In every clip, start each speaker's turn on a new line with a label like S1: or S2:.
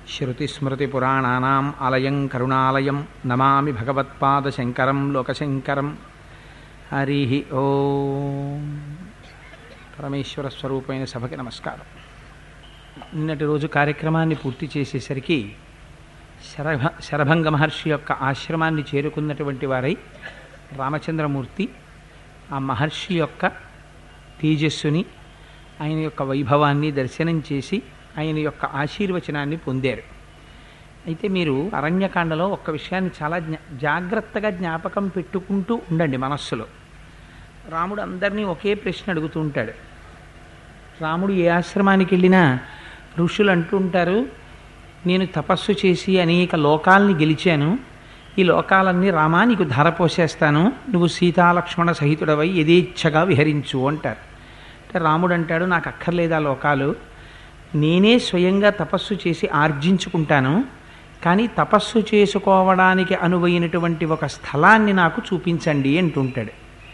S1: శృతిస్మృతిపురాణానాం ఆలయం కరుణాలయం నమామి భగవత్పాదశంకరం లోకశంకరం హరి ఓం పరమేశ్వర స్వరూపమైన సభకి నమస్కారం నిన్నటి రోజు కార్యక్రమాన్ని పూర్తి చేసేసరికి శరభ శరభంగ మహర్షి యొక్క ఆశ్రమాన్ని చేరుకున్నటువంటి వారై రామచంద్రమూర్తి ఆ మహర్షి యొక్క తేజస్సుని ఆయన యొక్క వైభవాన్ని దర్శనం చేసి ఆయన యొక్క ఆశీర్వచనాన్ని పొందారు అయితే మీరు అరణ్యకాండలో ఒక్క విషయాన్ని చాలా జ్ఞా జాగ్రత్తగా జ్ఞాపకం పెట్టుకుంటూ ఉండండి మనస్సులో రాముడు అందరినీ ఒకే ప్రశ్న అడుగుతూ ఉంటాడు రాముడు ఏ ఆశ్రమానికి వెళ్ళినా ఋషులు అంటుంటారు నేను తపస్సు చేసి అనేక లోకాల్ని గెలిచాను ఈ లోకాలన్నీ రామా నీకు ధారపోసేస్తాను నువ్వు సీతాలక్ష్మణ సహితుడవై యథేచ్ఛగా విహరించు అంటారు అంటే రాముడు అంటాడు నాకు అక్కర్లేదా లోకాలు నేనే స్వయంగా తపస్సు చేసి ఆర్జించుకుంటాను కానీ తపస్సు చేసుకోవడానికి అనువైనటువంటి ఒక స్థలాన్ని నాకు చూపించండి అంటుంటాడు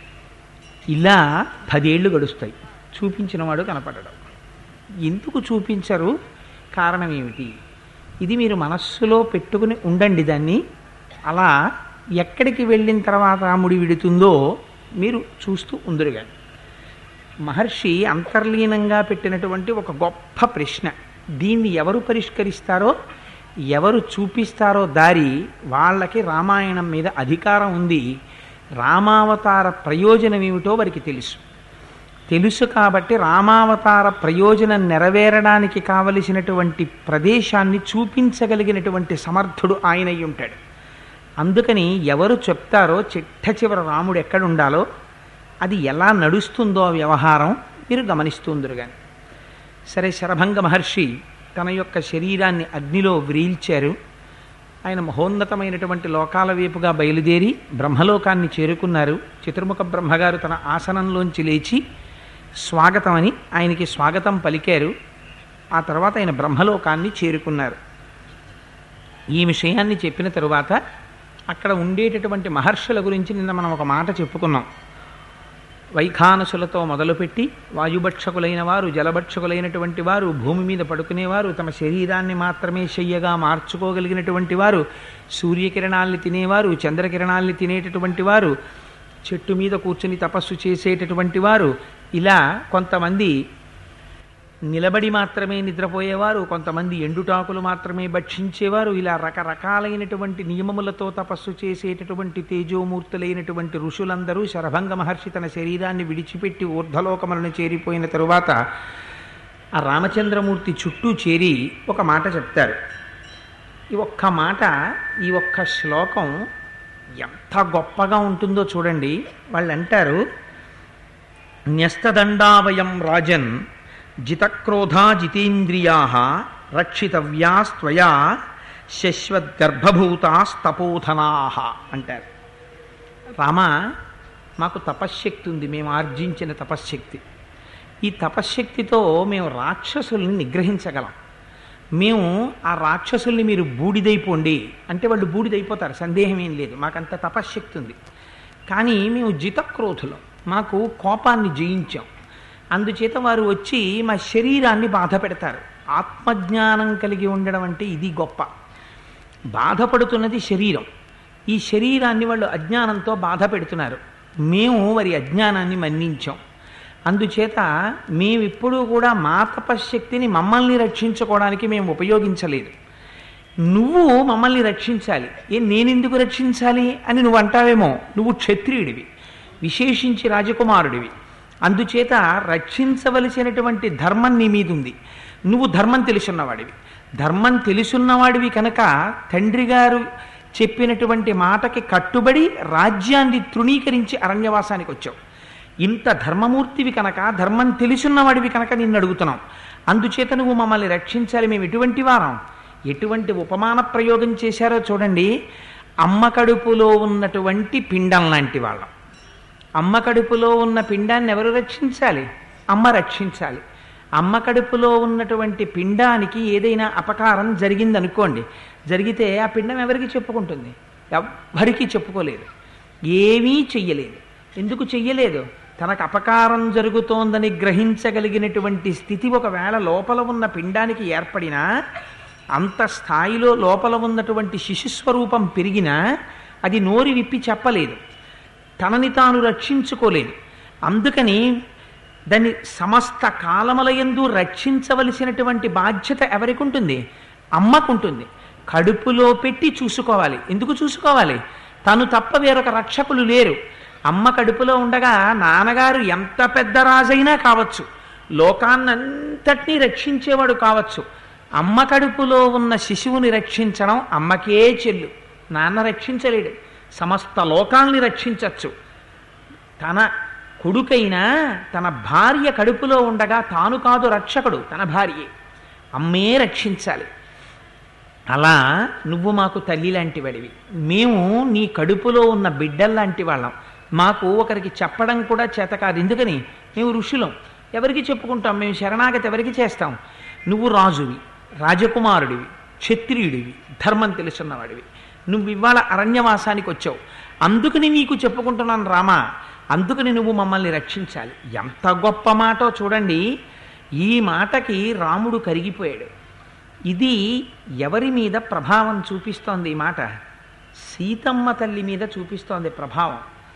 S1: ఇలా పదేళ్లు గడుస్తాయి చూపించిన వాడు కనపడడం ఎందుకు చూపించరు కారణం ఏమిటి ఇది మీరు మనస్సులో పెట్టుకుని ఉండండి దాన్ని అలా ఎక్కడికి వెళ్ళిన తర్వాత రాముడి విడుతుందో మీరు చూస్తూ ఉందరుగా మహర్షి అంతర్లీనంగా పెట్టినటువంటి ఒక గొప్ప ప్రశ్న దీన్ని ఎవరు పరిష్కరిస్తారో ఎవరు చూపిస్తారో దారి వాళ్ళకి రామాయణం మీద అధికారం ఉంది రామావతార ప్రయోజనం ఏమిటో వారికి తెలుసు తెలుసు కాబట్టి రామావతార ప్రయోజనం నెరవేరడానికి కావలసినటువంటి ప్రదేశాన్ని చూపించగలిగినటువంటి సమర్థుడు ఆయనై ఉంటాడు అందుకని ఎవరు చెప్తారో చిట్ట చివర రాముడు ఎక్కడుండాలో అది ఎలా నడుస్తుందో ఆ వ్యవహారం మీరు గమనిస్తుందరు కానీ సరే శరభంగ మహర్షి తన యొక్క శరీరాన్ని అగ్నిలో వ్రీల్చారు ఆయన మహోన్నతమైనటువంటి లోకాల వైపుగా బయలుదేరి బ్రహ్మలోకాన్ని చేరుకున్నారు చతుర్ముఖ బ్రహ్మగారు తన ఆసనంలోంచి లేచి స్వాగతమని ఆయనకి స్వాగతం పలికారు ఆ తర్వాత ఆయన బ్రహ్మలోకాన్ని చేరుకున్నారు ఈ విషయాన్ని చెప్పిన తరువాత అక్కడ ఉండేటటువంటి మహర్షుల గురించి నిన్న మనం ఒక మాట చెప్పుకున్నాం వైఖానసులతో మొదలుపెట్టి వాయుభక్షకులైన వారు జలభక్షకులైనటువంటి వారు భూమి మీద పడుకునేవారు తమ శరీరాన్ని మాత్రమే శయ్యగా మార్చుకోగలిగినటువంటి వారు సూర్యకిరణాల్ని తినేవారు చంద్రకిరణాల్ని తినేటటువంటి వారు చెట్టు మీద కూర్చుని తపస్సు చేసేటటువంటి వారు ఇలా కొంతమంది నిలబడి మాత్రమే నిద్రపోయేవారు కొంతమంది ఎండుటాకులు మాత్రమే భక్షించేవారు ఇలా రకరకాలైనటువంటి నియమములతో తపస్సు చేసేటటువంటి తేజోమూర్తులైనటువంటి ఋషులందరూ శరభంగ మహర్షి తన శరీరాన్ని విడిచిపెట్టి ఊర్ధలోకములను చేరిపోయిన తరువాత ఆ రామచంద్రమూర్తి చుట్టూ చేరి ఒక మాట చెప్తారు ఈ ఒక్క మాట ఈ ఒక్క శ్లోకం ఎంత గొప్పగా ఉంటుందో చూడండి వాళ్ళు అంటారు న్యస్తదండావయం రాజన్ జితక్రోధా జితేంద్రియా రక్షితవ్యాస్త్వయా శశ్వద్గర్భభూతాస్తపోధనా అంటారు రామ మాకు తపశ్శక్తి ఉంది మేము ఆర్జించిన తపశ్శక్తి ఈ తపశ్శక్తితో మేము రాక్షసుల్ని నిగ్రహించగలం మేము ఆ రాక్షసుల్ని మీరు బూడిదైపోండి అంటే వాళ్ళు బూడిదైపోతారు సందేహం ఏం లేదు మాకంత తపశ్శక్తి ఉంది కానీ మేము జితక్రోధులం మాకు కోపాన్ని జయించాం అందుచేత వారు వచ్చి మా శరీరాన్ని బాధ పెడతారు ఆత్మజ్ఞానం కలిగి ఉండడం అంటే ఇది గొప్ప బాధపడుతున్నది శరీరం ఈ శరీరాన్ని వాళ్ళు అజ్ఞానంతో బాధ పెడుతున్నారు మేము వారి అజ్ఞానాన్ని మన్నించాం అందుచేత మేమిప్పుడూ కూడా మా తపశ్శక్తిని మమ్మల్ని రక్షించుకోవడానికి మేము ఉపయోగించలేదు నువ్వు మమ్మల్ని రక్షించాలి ఏ నేనెందుకు రక్షించాలి అని నువ్వు అంటావేమో నువ్వు క్షత్రియుడివి విశేషించి రాజకుమారుడివి అందుచేత రక్షించవలసినటువంటి ధర్మం నీ మీద ఉంది నువ్వు ధర్మం తెలుసున్నవాడివి ధర్మం తెలుసున్నవాడివి కనుక తండ్రి గారు చెప్పినటువంటి మాటకి కట్టుబడి రాజ్యాన్ని తృణీకరించి అరణ్యవాసానికి వచ్చావు ఇంత ధర్మమూర్తివి కనుక ధర్మం తెలుసున్నవాడివి కనుక నిన్ను అడుగుతున్నాం అందుచేత నువ్వు మమ్మల్ని రక్షించాలి మేము ఎటువంటి వారం ఎటువంటి ఉపమాన ప్రయోగం చేశారో చూడండి అమ్మ కడుపులో ఉన్నటువంటి పిండం లాంటి వాళ్ళం అమ్మ కడుపులో ఉన్న పిండాన్ని ఎవరు రక్షించాలి అమ్మ రక్షించాలి అమ్మ కడుపులో ఉన్నటువంటి పిండానికి ఏదైనా అపకారం జరిగిందనుకోండి జరిగితే ఆ పిండం ఎవరికి చెప్పుకుంటుంది ఎవ్వరికీ చెప్పుకోలేదు ఏమీ చెయ్యలేదు ఎందుకు చెయ్యలేదు తనకు అపకారం జరుగుతోందని గ్రహించగలిగినటువంటి స్థితి ఒకవేళ లోపల ఉన్న పిండానికి ఏర్పడినా అంత స్థాయిలో లోపల ఉన్నటువంటి శిశుస్వరూపం పెరిగినా అది నోరి విప్పి చెప్పలేదు తనని తాను రక్షించుకోలేదు అందుకని దాన్ని సమస్త కాలములయందు రక్షించవలసినటువంటి బాధ్యత ఎవరికి ఉంటుంది అమ్మకుంటుంది కడుపులో పెట్టి చూసుకోవాలి ఎందుకు చూసుకోవాలి తను తప్ప వేరొక రక్షకులు లేరు అమ్మ కడుపులో ఉండగా నాన్నగారు ఎంత పెద్ద రాజైనా కావచ్చు లోకాన్నంతటినీ రక్షించేవాడు కావచ్చు అమ్మ కడుపులో ఉన్న శిశువుని రక్షించడం అమ్మకే చెల్లు నాన్న రక్షించలేడు సమస్త లోకాల్ని రక్షించవచ్చు తన కొడుకైనా తన భార్య కడుపులో ఉండగా తాను కాదు రక్షకుడు తన భార్యే అమ్మే రక్షించాలి అలా నువ్వు మాకు తల్లి లాంటి వాడివి మేము నీ కడుపులో ఉన్న బిడ్డల్లాంటి వాళ్ళం మాకు ఒకరికి చెప్పడం కూడా చేత కాదు ఎందుకని మేము ఋషులం ఎవరికి చెప్పుకుంటాం మేము శరణాగతి ఎవరికి చేస్తాం నువ్వు రాజువి రాజకుమారుడివి క్షత్రియుడివి ధర్మం తెలుసున్నవాడివి నువ్వు ఇవాళ అరణ్యవాసానికి వచ్చావు అందుకని నీకు చెప్పుకుంటున్నాను రామా అందుకని నువ్వు మమ్మల్ని రక్షించాలి ఎంత గొప్ప మాటో చూడండి ఈ మాటకి రాముడు కరిగిపోయాడు ఇది ఎవరి మీద ప్రభావం చూపిస్తోంది ఈ మాట సీతమ్మ తల్లి మీద చూపిస్తోంది ప్రభావం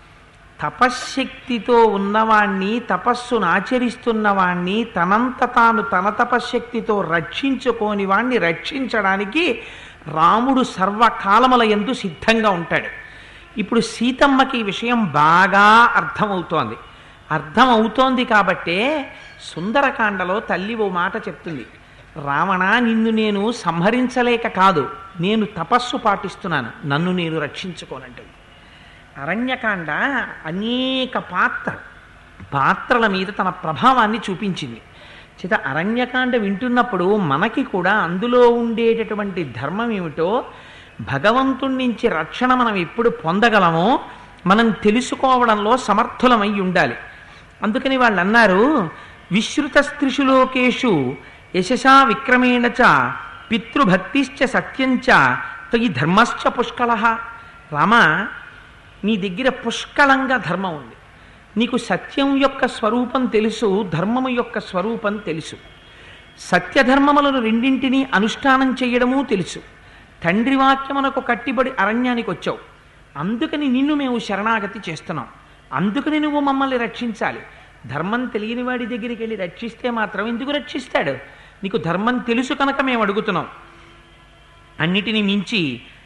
S1: తపశ్శక్తితో ఉన్నవాణ్ణి తపస్సును ఆచరిస్తున్నవాణ్ణి తనంత తాను తన తపశ్శక్తితో రక్షించుకోని వాణ్ణి రక్షించడానికి రాముడు సర్వకాలముల ఎందు సిద్ధంగా ఉంటాడు ఇప్పుడు సీతమ్మకి ఈ విషయం బాగా అర్థమవుతోంది అర్థమవుతోంది కాబట్టే సుందరకాండలో తల్లి ఓ మాట చెప్తుంది రావణ నిన్ను నేను సంహరించలేక కాదు నేను తపస్సు పాటిస్తున్నాను నన్ను నేను రక్షించుకోనంటుంది అరణ్యకాండ అనేక పాత్ర పాత్రల మీద తన ప్రభావాన్ని చూపించింది చేత అరణ్యకాండ వింటున్నప్పుడు మనకి కూడా అందులో ఉండేటటువంటి ధర్మం ఏమిటో భగవంతుడి నుంచి రక్షణ మనం ఎప్పుడు పొందగలమో మనం తెలుసుకోవడంలో సమర్థులమై ఉండాలి అందుకని వాళ్ళు అన్నారు విశ్రుత స్త్రిషులోకేషు యశసా విక్రమేణ చ పితృభక్తిశ్చ సత్యంచ తయి ధర్మశ్చ పుష్కల రామ నీ దగ్గర పుష్కలంగా ధర్మం ఉంది నీకు సత్యం యొక్క స్వరూపం తెలుసు ధర్మము యొక్క స్వరూపం తెలుసు సత్యధర్మములను రెండింటినీ అనుష్ఠానం చేయడమూ తెలుసు తండ్రి వాక్యమునకు కట్టిబడి అరణ్యానికి వచ్చావు అందుకని నిన్ను మేము శరణాగతి చేస్తున్నాం అందుకని నువ్వు మమ్మల్ని రక్షించాలి ధర్మం తెలియని వాడి దగ్గరికి వెళ్ళి రక్షిస్తే మాత్రం ఎందుకు రక్షిస్తాడు నీకు ధర్మం తెలుసు కనుక మేము అడుగుతున్నాం అన్నిటిని మించి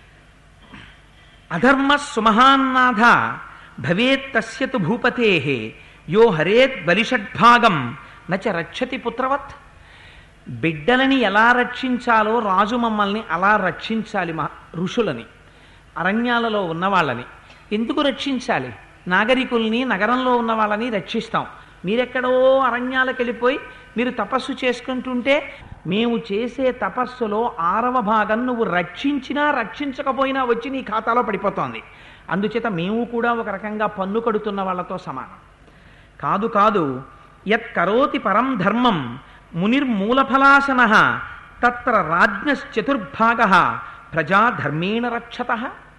S1: అధర్మ సుమహాన్నాథ భవేత్ తస్యతు భూపతే యో హరేత్ బలిషడ్భాగం నచ రక్షతి పుత్రవత్ బిడ్డలని ఎలా రక్షించాలో రాజు మమ్మల్ని అలా రక్షించాలి మా ఋషులని అరణ్యాలలో ఉన్నవాళ్ళని ఎందుకు రక్షించాలి నాగరికుల్ని నగరంలో ఉన్న వాళ్ళని రక్షిస్తాం మీరెక్కడో అరణ్యాలకు వెళ్ళిపోయి మీరు తపస్సు చేసుకుంటుంటే మేము చేసే తపస్సులో ఆరవ భాగం నువ్వు రక్షించినా రక్షించకపోయినా వచ్చి నీ ఖాతాలో పడిపోతోంది అందుచేత మేము కూడా ఒక రకంగా పన్ను కడుతున్న వాళ్ళతో సమానం కాదు కాదు యత్ కరోతి పరం ధర్మం మునిర్మూలఫలాసన తత్ర రాజ్ఞశ్చతుర్భాగ ప్రజా ధర్మేణ రక్షత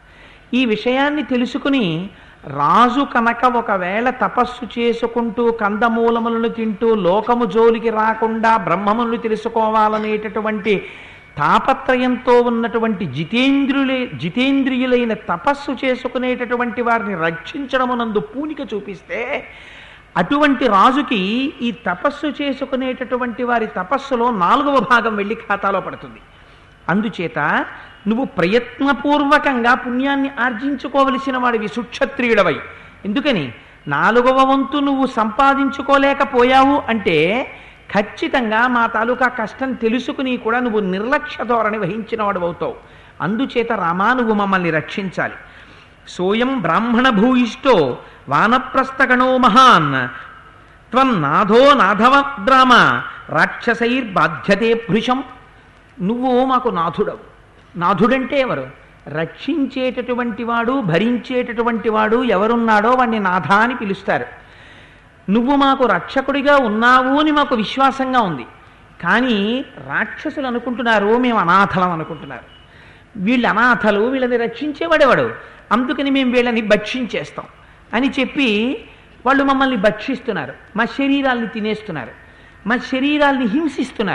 S1: ఈ విషయాన్ని తెలుసుకుని రాజు కనుక ఒకవేళ తపస్సు చేసుకుంటూ కందమూలములను తింటూ లోకము జోలికి రాకుండా బ్రహ్మములను తెలుసుకోవాలనేటటువంటి తాపత్రయంతో ఉన్నటువంటి జితేంద్రులే జితేంద్రియులైన తపస్సు చేసుకునేటటువంటి వారిని రక్షించడమునందు పూనిక చూపిస్తే అటువంటి రాజుకి ఈ తపస్సు చేసుకునేటటువంటి వారి తపస్సులో నాలుగవ భాగం వెళ్ళి ఖాతాలో పడుతుంది అందుచేత నువ్వు ప్రయత్నపూర్వకంగా పుణ్యాన్ని ఆర్జించుకోవలసిన వాడివి సుక్షత్రియుడవై ఎందుకని నాలుగవ వంతు నువ్వు సంపాదించుకోలేకపోయావు అంటే ఖచ్చితంగా మా తాలూకా కష్టం తెలుసుకుని కూడా నువ్వు నిర్లక్ష్య ధోరణి వహించిన వాడు అవుతావు అందుచేత రామా నువ్వు మమ్మల్ని రక్షించాలి సోయం బ్రాహ్మణ భూయిష్టో వానప్రస్థగణో మహాన్ త్వన్నాథో నాథవ ద్రామ రాక్షసైర్బాధ్యతే భృశం నువ్వు మాకు నాథుడవు నాథుడంటే ఎవరు రక్షించేటటువంటి వాడు భరించేటటువంటి వాడు ఎవరున్నాడో వాడిని నాథ అని పిలుస్తారు నువ్వు మాకు రక్షకుడిగా ఉన్నావు అని మాకు విశ్వాసంగా ఉంది కానీ రాక్షసులు అనుకుంటున్నారు మేము అనాథలం అనుకుంటున్నారు వీళ్ళు అనాథలు వీళ్ళని రక్షించేవాడేవాడు అందుకని మేము వీళ్ళని భక్షించేస్తాం అని చెప్పి వాళ్ళు మమ్మల్ని భక్షిస్తున్నారు మా శరీరాల్ని తినేస్తున్నారు మా శరీరాల్ని హింసిస్తున్నారు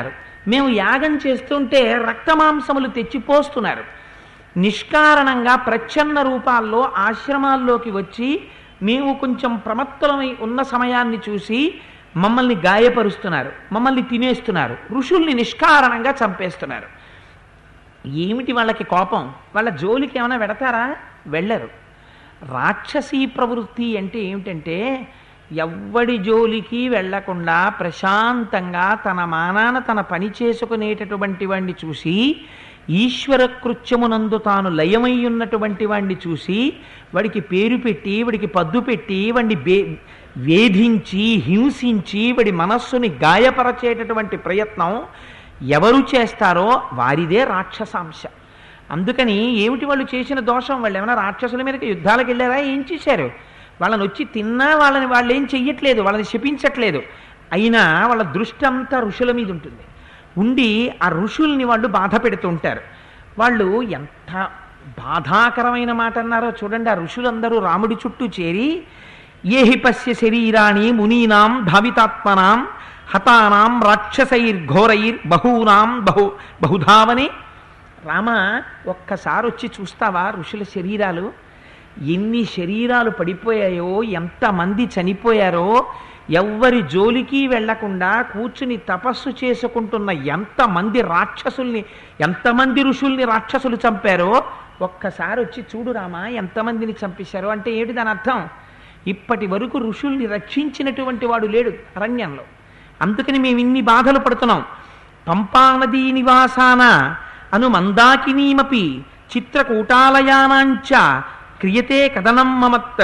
S1: మేము యాగం చేస్తుంటే రక్తమాంసములు తెచ్చిపోస్తున్నారు నిష్కారణంగా ప్రచ్ఛన్న రూపాల్లో ఆశ్రమాల్లోకి వచ్చి మేము కొంచెం ప్రమత్తలమై ఉన్న సమయాన్ని చూసి మమ్మల్ని గాయపరుస్తున్నారు మమ్మల్ని తినేస్తున్నారు ఋషుల్ని నిష్కారణంగా చంపేస్తున్నారు ఏమిటి వాళ్ళకి కోపం వాళ్ళ జోలికి ఏమైనా వెడతారా వెళ్ళరు రాక్షసీ ప్రవృత్తి అంటే ఏమిటంటే ఎవ్వడి జోలికి వెళ్లకుండా ప్రశాంతంగా తన మానాన తన పని చేసుకునేటటువంటి వాణ్ణి చూసి ఈశ్వర కృత్యమునందు తాను లయమై ఉన్నటువంటి వాణ్ణి చూసి వాడికి పేరు పెట్టి వాడికి పద్దు పెట్టి వాడిని బే వేధించి హింసించి వాడి మనస్సుని గాయపరచేటటువంటి ప్రయత్నం ఎవరు చేస్తారో వారిదే రాక్షసాంశ అందుకని ఏమిటి వాళ్ళు చేసిన దోషం వాళ్ళు ఏమైనా రాక్షసుల మీదకి యుద్ధాలకు వెళ్ళారా ఏం చేశారు వాళ్ళని వచ్చి తిన్నా వాళ్ళని వాళ్ళు ఏం చెయ్యట్లేదు వాళ్ళని శపించట్లేదు అయినా వాళ్ళ దృష్టి అంతా ఋషుల మీద ఉంటుంది ఉండి ఆ ఋషుల్ని వాళ్ళు బాధ పెడుతూ ఉంటారు వాళ్ళు ఎంత బాధాకరమైన మాట అన్నారో చూడండి ఆ ఋషులందరూ రాముడి చుట్టూ చేరి ఏహి పశ్య శరీరాణి మునీనాం భావితాత్మనాం హతానాం రాక్షసైర్ ఘోరైర్ బహూనాం బహు బహుధావనే రామ ఒక్కసారి వచ్చి చూస్తావా ఋషుల శరీరాలు ఎన్ని శరీరాలు పడిపోయాయో ఎంతమంది చనిపోయారో ఎవ్వరి జోలికి వెళ్లకుండా కూర్చుని తపస్సు చేసుకుంటున్న ఎంతమంది రాక్షసుల్ని ఎంతమంది ఋషుల్ని రాక్షసులు చంపారో ఒక్కసారి వచ్చి చూడు రామా ఎంతమందిని చంపేశారో అంటే ఏమిటి దాని అర్థం ఇప్పటి వరకు ఋషుల్ని రక్షించినటువంటి వాడు లేడు అరణ్యంలో అందుకని మేము ఇన్ని బాధలు పడుతున్నాం పంపానదీ నివాసాన అను మందాకినీమపి చిత్రకూటాలయానాంచ క్రియతే కథనం మమత్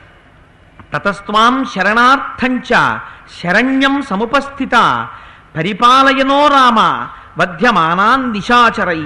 S1: తతస్వాం శరణార్థంచ శరణ్యం సముపస్థిత పరిపాలయనో రామ వధ్యమానాన్ నిశాచరై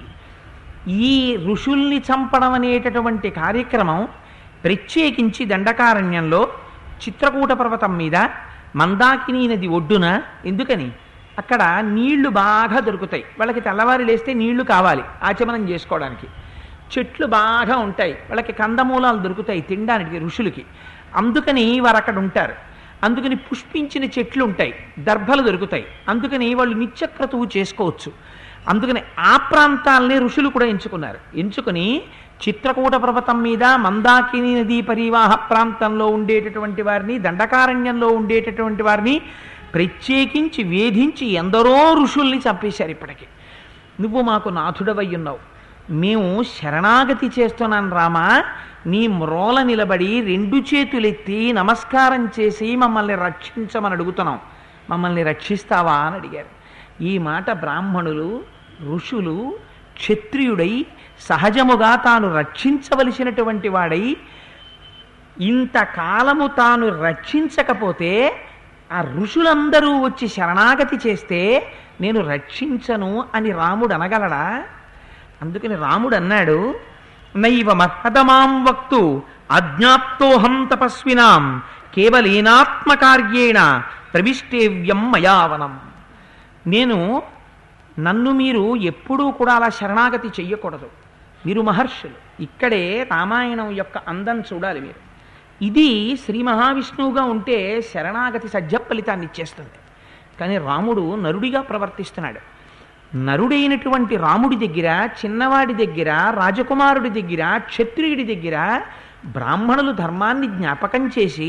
S1: ఈ ఋషుల్ని చంపడం అనేటటువంటి కార్యక్రమం ప్రత్యేకించి దండకారణ్యంలో చిత్రకూట పర్వతం మీద మందాకిని నది ఒడ్డున ఎందుకని అక్కడ నీళ్లు బాగా దొరుకుతాయి వాళ్ళకి తెల్లవారి లేస్తే నీళ్లు కావాలి ఆచమనం చేసుకోవడానికి చెట్లు బాగా ఉంటాయి వాళ్ళకి కందమూలాలు దొరుకుతాయి తినడానికి ఋషులకి అందుకని వారు అక్కడ ఉంటారు అందుకని పుష్పించిన చెట్లు ఉంటాయి దర్భలు దొరుకుతాయి అందుకని వాళ్ళు నిత్యక్రతువు చేసుకోవచ్చు అందుకని ఆ ప్రాంతాలని ఋషులు కూడా ఎంచుకున్నారు ఎంచుకుని చిత్రకూట పర్వతం మీద మందాకిని నదీ పరివాహ ప్రాంతంలో ఉండేటటువంటి వారిని దండకారణ్యంలో ఉండేటటువంటి వారిని ప్రత్యేకించి వేధించి ఎందరో ఋషుల్ని చంపేశారు ఇప్పటికి నువ్వు మాకు నాథుడవై ఉన్నావు మేము శరణాగతి చేస్తున్నాను రామా నీ మ్రోల నిలబడి రెండు చేతులెత్తి నమస్కారం చేసి మమ్మల్ని రక్షించమని అడుగుతున్నాం మమ్మల్ని రక్షిస్తావా అని అడిగారు ఈ మాట బ్రాహ్మణులు ఋషులు క్షత్రియుడై సహజముగా తాను రక్షించవలసినటువంటి వాడై ఇంతకాలము తాను రక్షించకపోతే ఆ ఋషులందరూ వచ్చి శరణాగతి చేస్తే నేను రక్షించను అని రాముడు అనగలడా అందుకని రాముడు అన్నాడు నైవ మహదమాం వక్తు అజ్ఞాప్తోహం తపస్వినాం కేవలేనాత్మకార్యేణ ప్రవిష్టేవ్యం మయావనం నేను నన్ను మీరు ఎప్పుడూ కూడా అలా శరణాగతి చెయ్యకూడదు మీరు మహర్షులు ఇక్కడే రామాయణం యొక్క అందం చూడాలి మీరు ఇది శ్రీ మహావిష్ణువుగా ఉంటే శరణాగతి సజ్జ ఫలితాన్ని ఇచ్చేస్తుంది కానీ రాముడు నరుడిగా ప్రవర్తిస్తున్నాడు నరుడైనటువంటి రాముడి దగ్గర చిన్నవాడి దగ్గర రాజకుమారుడి దగ్గర క్షత్రియుడి దగ్గర బ్రాహ్మణులు ధర్మాన్ని జ్ఞాపకం చేసి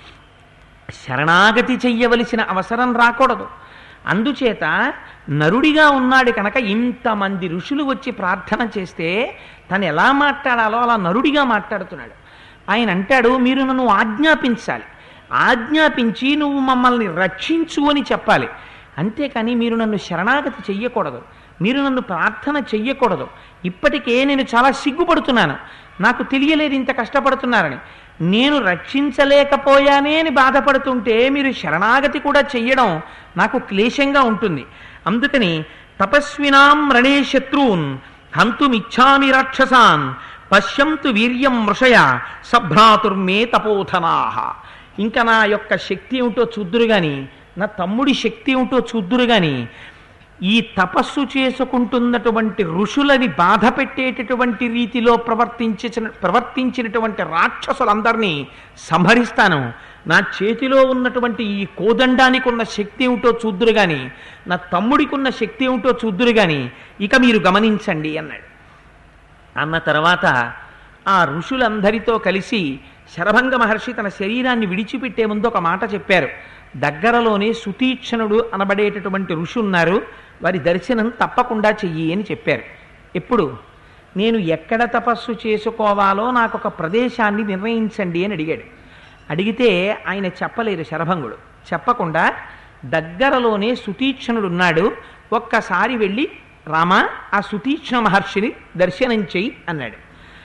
S1: శరణాగతి చెయ్యవలసిన అవసరం రాకూడదు అందుచేత నరుడిగా ఉన్నాడు కనుక ఇంతమంది ఋషులు వచ్చి ప్రార్థన చేస్తే తను ఎలా మాట్లాడాలో అలా నరుడిగా మాట్లాడుతున్నాడు ఆయన అంటాడు మీరు నన్ను ఆజ్ఞాపించాలి ఆజ్ఞాపించి నువ్వు మమ్మల్ని రక్షించు అని చెప్పాలి అంతేకాని మీరు నన్ను శరణాగతి చెయ్యకూడదు మీరు నన్ను ప్రార్థన చెయ్యకూడదు ఇప్పటికే నేను చాలా సిగ్గుపడుతున్నాను నాకు తెలియలేదు ఇంత కష్టపడుతున్నారని నేను రక్షించలేకపోయానే అని బాధపడుతుంటే మీరు శరణాగతి కూడా చెయ్యడం నాకు క్లేశంగా ఉంటుంది అందుకని తపస్వినాం రణే శత్రూన్ హంతుమిచ్చామి రాక్షసాన్ పశ్యంతు వీర్యం మృషయ సభ్రాతుర్మే తపోధనాహ ఇంకా నా యొక్క శక్తి ఏమిటో చూద్దురు గాని నా తమ్ముడి శక్తి ఏమిటో చూద్దురు గాని ఈ తపస్సు చేసుకుంటున్నటువంటి ఋషులని బాధ పెట్టేటటువంటి రీతిలో ప్రవర్తించిన ప్రవర్తించినటువంటి రాక్షసులందరినీ సంహరిస్తాను నా చేతిలో ఉన్నటువంటి ఈ కోదండానికి ఉన్న శక్తి ఏమిటో చూద్దురు గాని నా తమ్ముడికి ఉన్న శక్తి ఏమిటో చూద్దురు గాని ఇక మీరు గమనించండి అన్నాడు అన్న తర్వాత ఆ ఋషులందరితో కలిసి శరభంగ మహర్షి తన శరీరాన్ని విడిచిపెట్టే ముందు ఒక మాట చెప్పారు దగ్గరలోనే సుతీక్షణుడు అనబడేటటువంటి ఋషి ఉన్నారు వారి దర్శనం తప్పకుండా చెయ్యి అని చెప్పారు ఎప్పుడు నేను ఎక్కడ తపస్సు చేసుకోవాలో నాకు ఒక ప్రదేశాన్ని నిర్ణయించండి అని అడిగాడు అడిగితే ఆయన చెప్పలేరు శరభంగుడు చెప్పకుండా దగ్గరలోనే సుతీక్షణుడు ఉన్నాడు ఒక్కసారి వెళ్ళి రామ ఆ సుతీక్ష్ణ మహర్షిని దర్శనం చెయ్యి అన్నాడు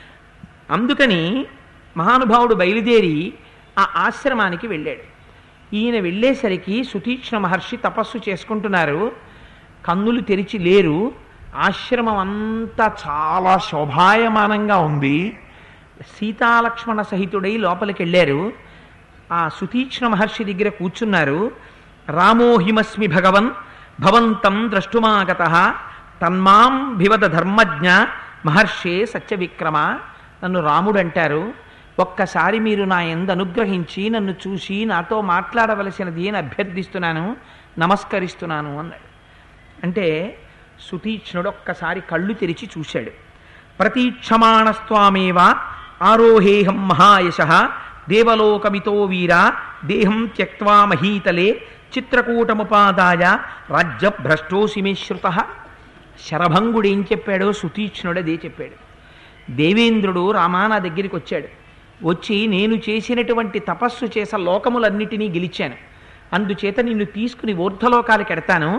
S1: అందుకని మహానుభావుడు బయలుదేరి ఆ ఆశ్రమానికి వెళ్ళాడు ఈయన వెళ్ళేసరికి సుతీక్ష్ణ మహర్షి తపస్సు చేసుకుంటున్నారు కన్నులు తెరిచి లేరు ఆశ్రమం అంతా చాలా శోభాయమానంగా ఉంది సీతాలక్ష్మణ సహితుడై లోపలికి వెళ్ళారు ఆ సుతీక్ష్ణ మహర్షి దగ్గర కూర్చున్నారు రామోహిమస్మి భగవన్ భవంతం ద్రష్టుమాగత తన్మాం భివద ధర్మజ్ఞ మహర్షే సత్యవిక్రమ నన్ను రాముడు అంటారు ఒక్కసారి మీరు నా ఎందు అనుగ్రహించి నన్ను చూసి నాతో మాట్లాడవలసినది అని అభ్యర్థిస్తున్నాను నమస్కరిస్తున్నాను అన్నాడు అంటే సుతీక్ష్ణుడు ఒక్కసారి కళ్ళు తెరిచి చూశాడు ప్రతీక్షమాణస్వామేవ ఆరోహేహం మహాయశ దేవలోకమితో వీర దేహం త్యక్వా మహీతలే చిత్రకూటముపాదాయ రాజ్యభ్రష్టోసి మే శ్రుత శరభంగుడు ఏం చెప్పాడో సుతీక్ష్ణుడు అదే చెప్పాడు దేవేంద్రుడు రామా నా దగ్గరికి వచ్చాడు వచ్చి నేను చేసినటువంటి తపస్సు చేస లోకములన్నిటినీ గెలిచాను అందుచేత నిన్ను తీసుకుని ఊర్ధలోకాలకు ఎడతాను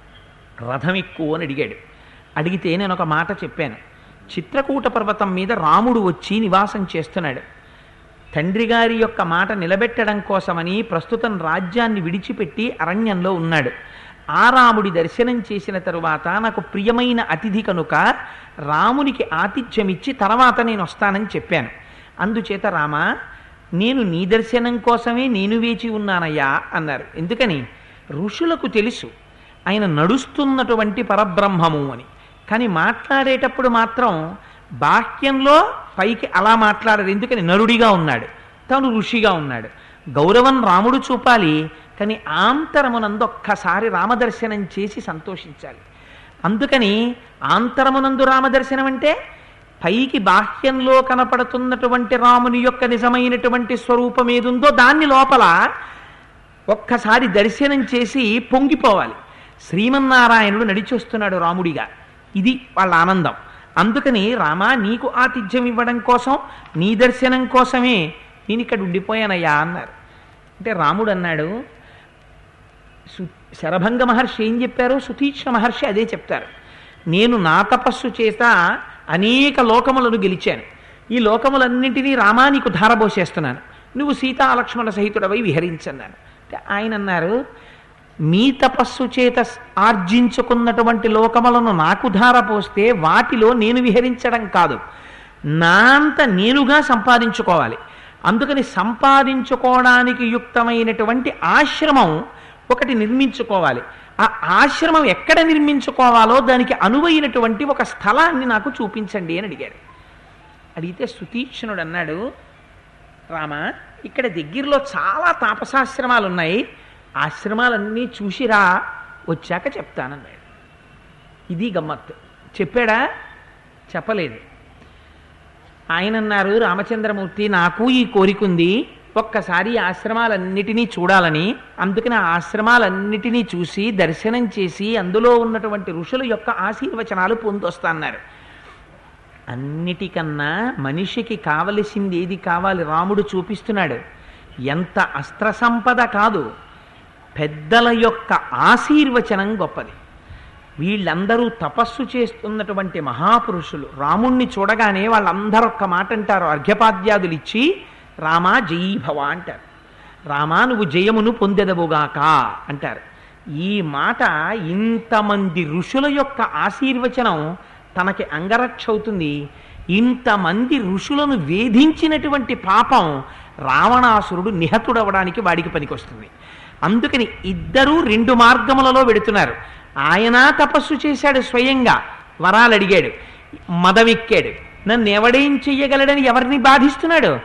S1: రథం ఎక్కువ అని అడిగాడు అడిగితే నేను ఒక మాట చెప్పాను చిత్రకూట పర్వతం మీద రాముడు వచ్చి నివాసం చేస్తున్నాడు తండ్రి గారి యొక్క మాట నిలబెట్టడం కోసమని ప్రస్తుతం రాజ్యాన్ని విడిచిపెట్టి అరణ్యంలో ఉన్నాడు ఆ రాముడి దర్శనం చేసిన తరువాత నాకు ప్రియమైన అతిథి కనుక రామునికి ఆతిథ్యమిచ్చి తర్వాత నేను వస్తానని చెప్పాను అందుచేత రామ నేను నీ దర్శనం కోసమే నేను వేచి ఉన్నానయ్యా అన్నారు ఎందుకని ఋషులకు తెలుసు ఆయన నడుస్తున్నటువంటి పరబ్రహ్మము అని కానీ మాట్లాడేటప్పుడు మాత్రం బాహ్యంలో పైకి అలా మాట్లాడరు ఎందుకని నరుడిగా ఉన్నాడు తను ఋషిగా ఉన్నాడు గౌరవం రాముడు చూపాలి కానీ ఆంతరమునందు ఒక్కసారి రామదర్శనం చేసి సంతోషించాలి అందుకని ఆంతరమునందు రామదర్శనం అంటే పైకి బాహ్యంలో కనపడుతున్నటువంటి రాముని యొక్క నిజమైనటువంటి స్వరూపం ఏదుందో దాన్ని లోపల ఒక్కసారి దర్శనం చేసి పొంగిపోవాలి శ్రీమన్నారాయణుడు నడిచొస్తున్నాడు రాముడిగా ఇది వాళ్ళ ఆనందం అందుకని రామా నీకు ఆతిథ్యం ఇవ్వడం కోసం నీ దర్శనం కోసమే నేను ఇక్కడ ఉండిపోయానయ్యా అన్నారు అంటే రాముడు అన్నాడు సు శరభంగ మహర్షి ఏం చెప్పారు సుతీక్ష్ణ మహర్షి అదే చెప్తారు నేను నా తపస్సు చేత అనేక లోకములను గెలిచాను ఈ లోకములన్నింటినీ రామా నీకు ధారబోసేస్తున్నాను నువ్వు సీతా లక్ష్మణ సహితుడవై విహరించన్నాను అంటే ఆయన అన్నారు మీ తపస్సు చేత ఆర్జించుకున్నటువంటి లోకములను నాకు ధారపోస్తే వాటిలో నేను విహరించడం కాదు నా అంత నేనుగా సంపాదించుకోవాలి అందుకని సంపాదించుకోవడానికి యుక్తమైనటువంటి ఆశ్రమం ఒకటి నిర్మించుకోవాలి ఆ ఆశ్రమం ఎక్కడ నిర్మించుకోవాలో దానికి అనువైనటువంటి ఒక స్థలాన్ని నాకు చూపించండి అని అడిగాడు అడిగితే సుతీక్షణుడు అన్నాడు రామ ఇక్కడ దగ్గరలో చాలా తాపసాశ్రమాలు ఉన్నాయి ఆశ్రమాలన్నీ చూసిరా వచ్చాక చెప్తానన్నాడు ఇది గమ్మత్తు చెప్పాడా చెప్పలేదు ఆయన అన్నారు రామచంద్రమూర్తి నాకు ఈ కోరిక ఉంది ఒక్కసారి ఈ ఆశ్రమాలన్నిటినీ చూడాలని అందుకని ఆ ఆశ్రమాలన్నిటినీ చూసి దర్శనం చేసి అందులో ఉన్నటువంటి ఋషుల యొక్క ఆశీర్వచనాలు పొందొస్తాన్నారు అన్నిటికన్నా మనిషికి కావలసింది ఏది కావాలి రాముడు చూపిస్తున్నాడు ఎంత అస్త్ర సంపద కాదు పెద్దల యొక్క ఆశీర్వచనం గొప్పది వీళ్ళందరూ తపస్సు చేస్తున్నటువంటి మహాపురుషులు రాముణ్ణి చూడగానే వాళ్ళందరూ ఒక్క మాట అంటారు అర్ఘ్యపాద్యాదులు ఇచ్చి రామా జయీభవ అంటారు రామా నువ్వు జయమును పొందెదవుగాక అంటారు ఈ మాట ఇంతమంది ఋషుల యొక్క ఆశీర్వచనం తనకి అంగరక్ష అవుతుంది ఇంతమంది ఋషులను వేధించినటువంటి పాపం రావణాసురుడు నిహతుడవడానికి వాడికి పనికొస్తుంది అందుకని ఇద్దరూ రెండు మార్గములలో వెడుతున్నారు ఆయన తపస్సు చేశాడు స్వయంగా వరాలు అడిగాడు మదమెక్కాడు నన్ను ఎవడేం చెయ్యగలడని ఎవరిని బాధిస్తున్నాడు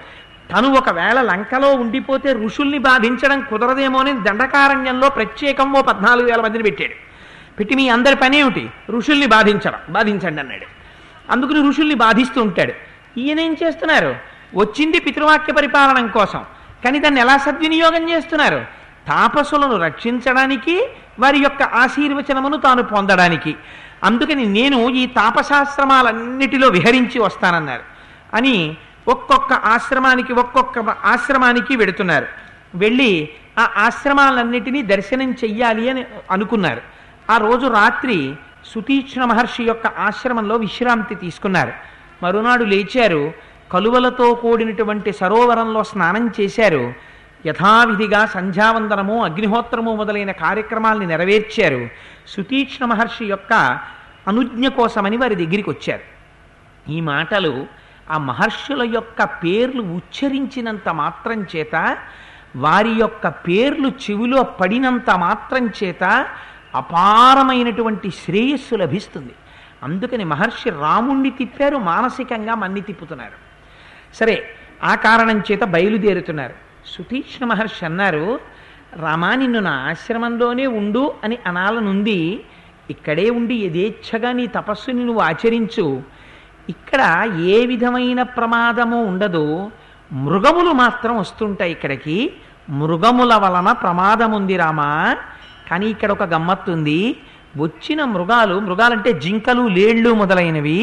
S1: తను ఒకవేళ లంకలో ఉండిపోతే ఋషుల్ని బాధించడం కుదరదేమో అని దండకారణ్యంలో ప్రత్యేకం ఓ పద్నాలుగు వేల మందిని పెట్టాడు పెట్టి మీ అందరి పని ఏమిటి ఋషుల్ని బాధించడం బాధించండి అన్నాడు అందుకని ఋషుల్ని బాధిస్తూ ఉంటాడు ఈయన ఏం చేస్తున్నారు వచ్చింది పితృవాక్య పరిపాలనం కోసం కానీ దాన్ని ఎలా సద్వినియోగం చేస్తున్నారు తాపసులను రక్షించడానికి వారి యొక్క ఆశీర్వచనమును తాను పొందడానికి అందుకని నేను ఈ తాపసాశ్రమాలన్నిటిలో విహరించి వస్తానన్నారు అని ఒక్కొక్క ఆశ్రమానికి ఒక్కొక్క ఆశ్రమానికి వెడుతున్నారు వెళ్ళి ఆ ఆశ్రమాలన్నిటినీ దర్శనం చెయ్యాలి అని అనుకున్నారు ఆ రోజు రాత్రి సుతీక్ష్ణ మహర్షి యొక్క ఆశ్రమంలో విశ్రాంతి తీసుకున్నారు మరునాడు లేచారు కలువలతో కూడినటువంటి సరోవరంలో స్నానం చేశారు యథావిధిగా సంధ్యావందనము అగ్నిహోత్రము మొదలైన కార్యక్రమాల్ని నెరవేర్చారు సుతీక్ష్ణ మహర్షి యొక్క అనుజ్ఞ కోసమని వారి దగ్గరికి వచ్చారు ఈ మాటలు ఆ మహర్షుల యొక్క పేర్లు ఉచ్చరించినంత మాత్రం చేత వారి యొక్క పేర్లు చెవిలో పడినంత మాత్రం చేత అపారమైనటువంటి శ్రేయస్సు లభిస్తుంది అందుకని మహర్షి రాముణ్ణి తిప్పారు మానసికంగా మన్ని తిప్పుతున్నారు సరే ఆ కారణం చేత బయలుదేరుతున్నారు సుతీక్ష్ణ మహర్షి అన్నారు రామా నిన్ను నా ఆశ్రమంలోనే ఉండు అని అనాలనుంది ఇక్కడే ఉండి యథేచ్ఛగా నీ తపస్సుని నువ్వు ఆచరించు ఇక్కడ ఏ విధమైన ప్రమాదము ఉండదు మృగములు మాత్రం వస్తుంటాయి ఇక్కడికి మృగముల వలన ప్రమాదం ఉంది రామా కానీ ఇక్కడ ఒక గమ్మత్తు ఉంది వచ్చిన మృగాలు మృగాలంటే జింకలు లేళ్ళు మొదలైనవి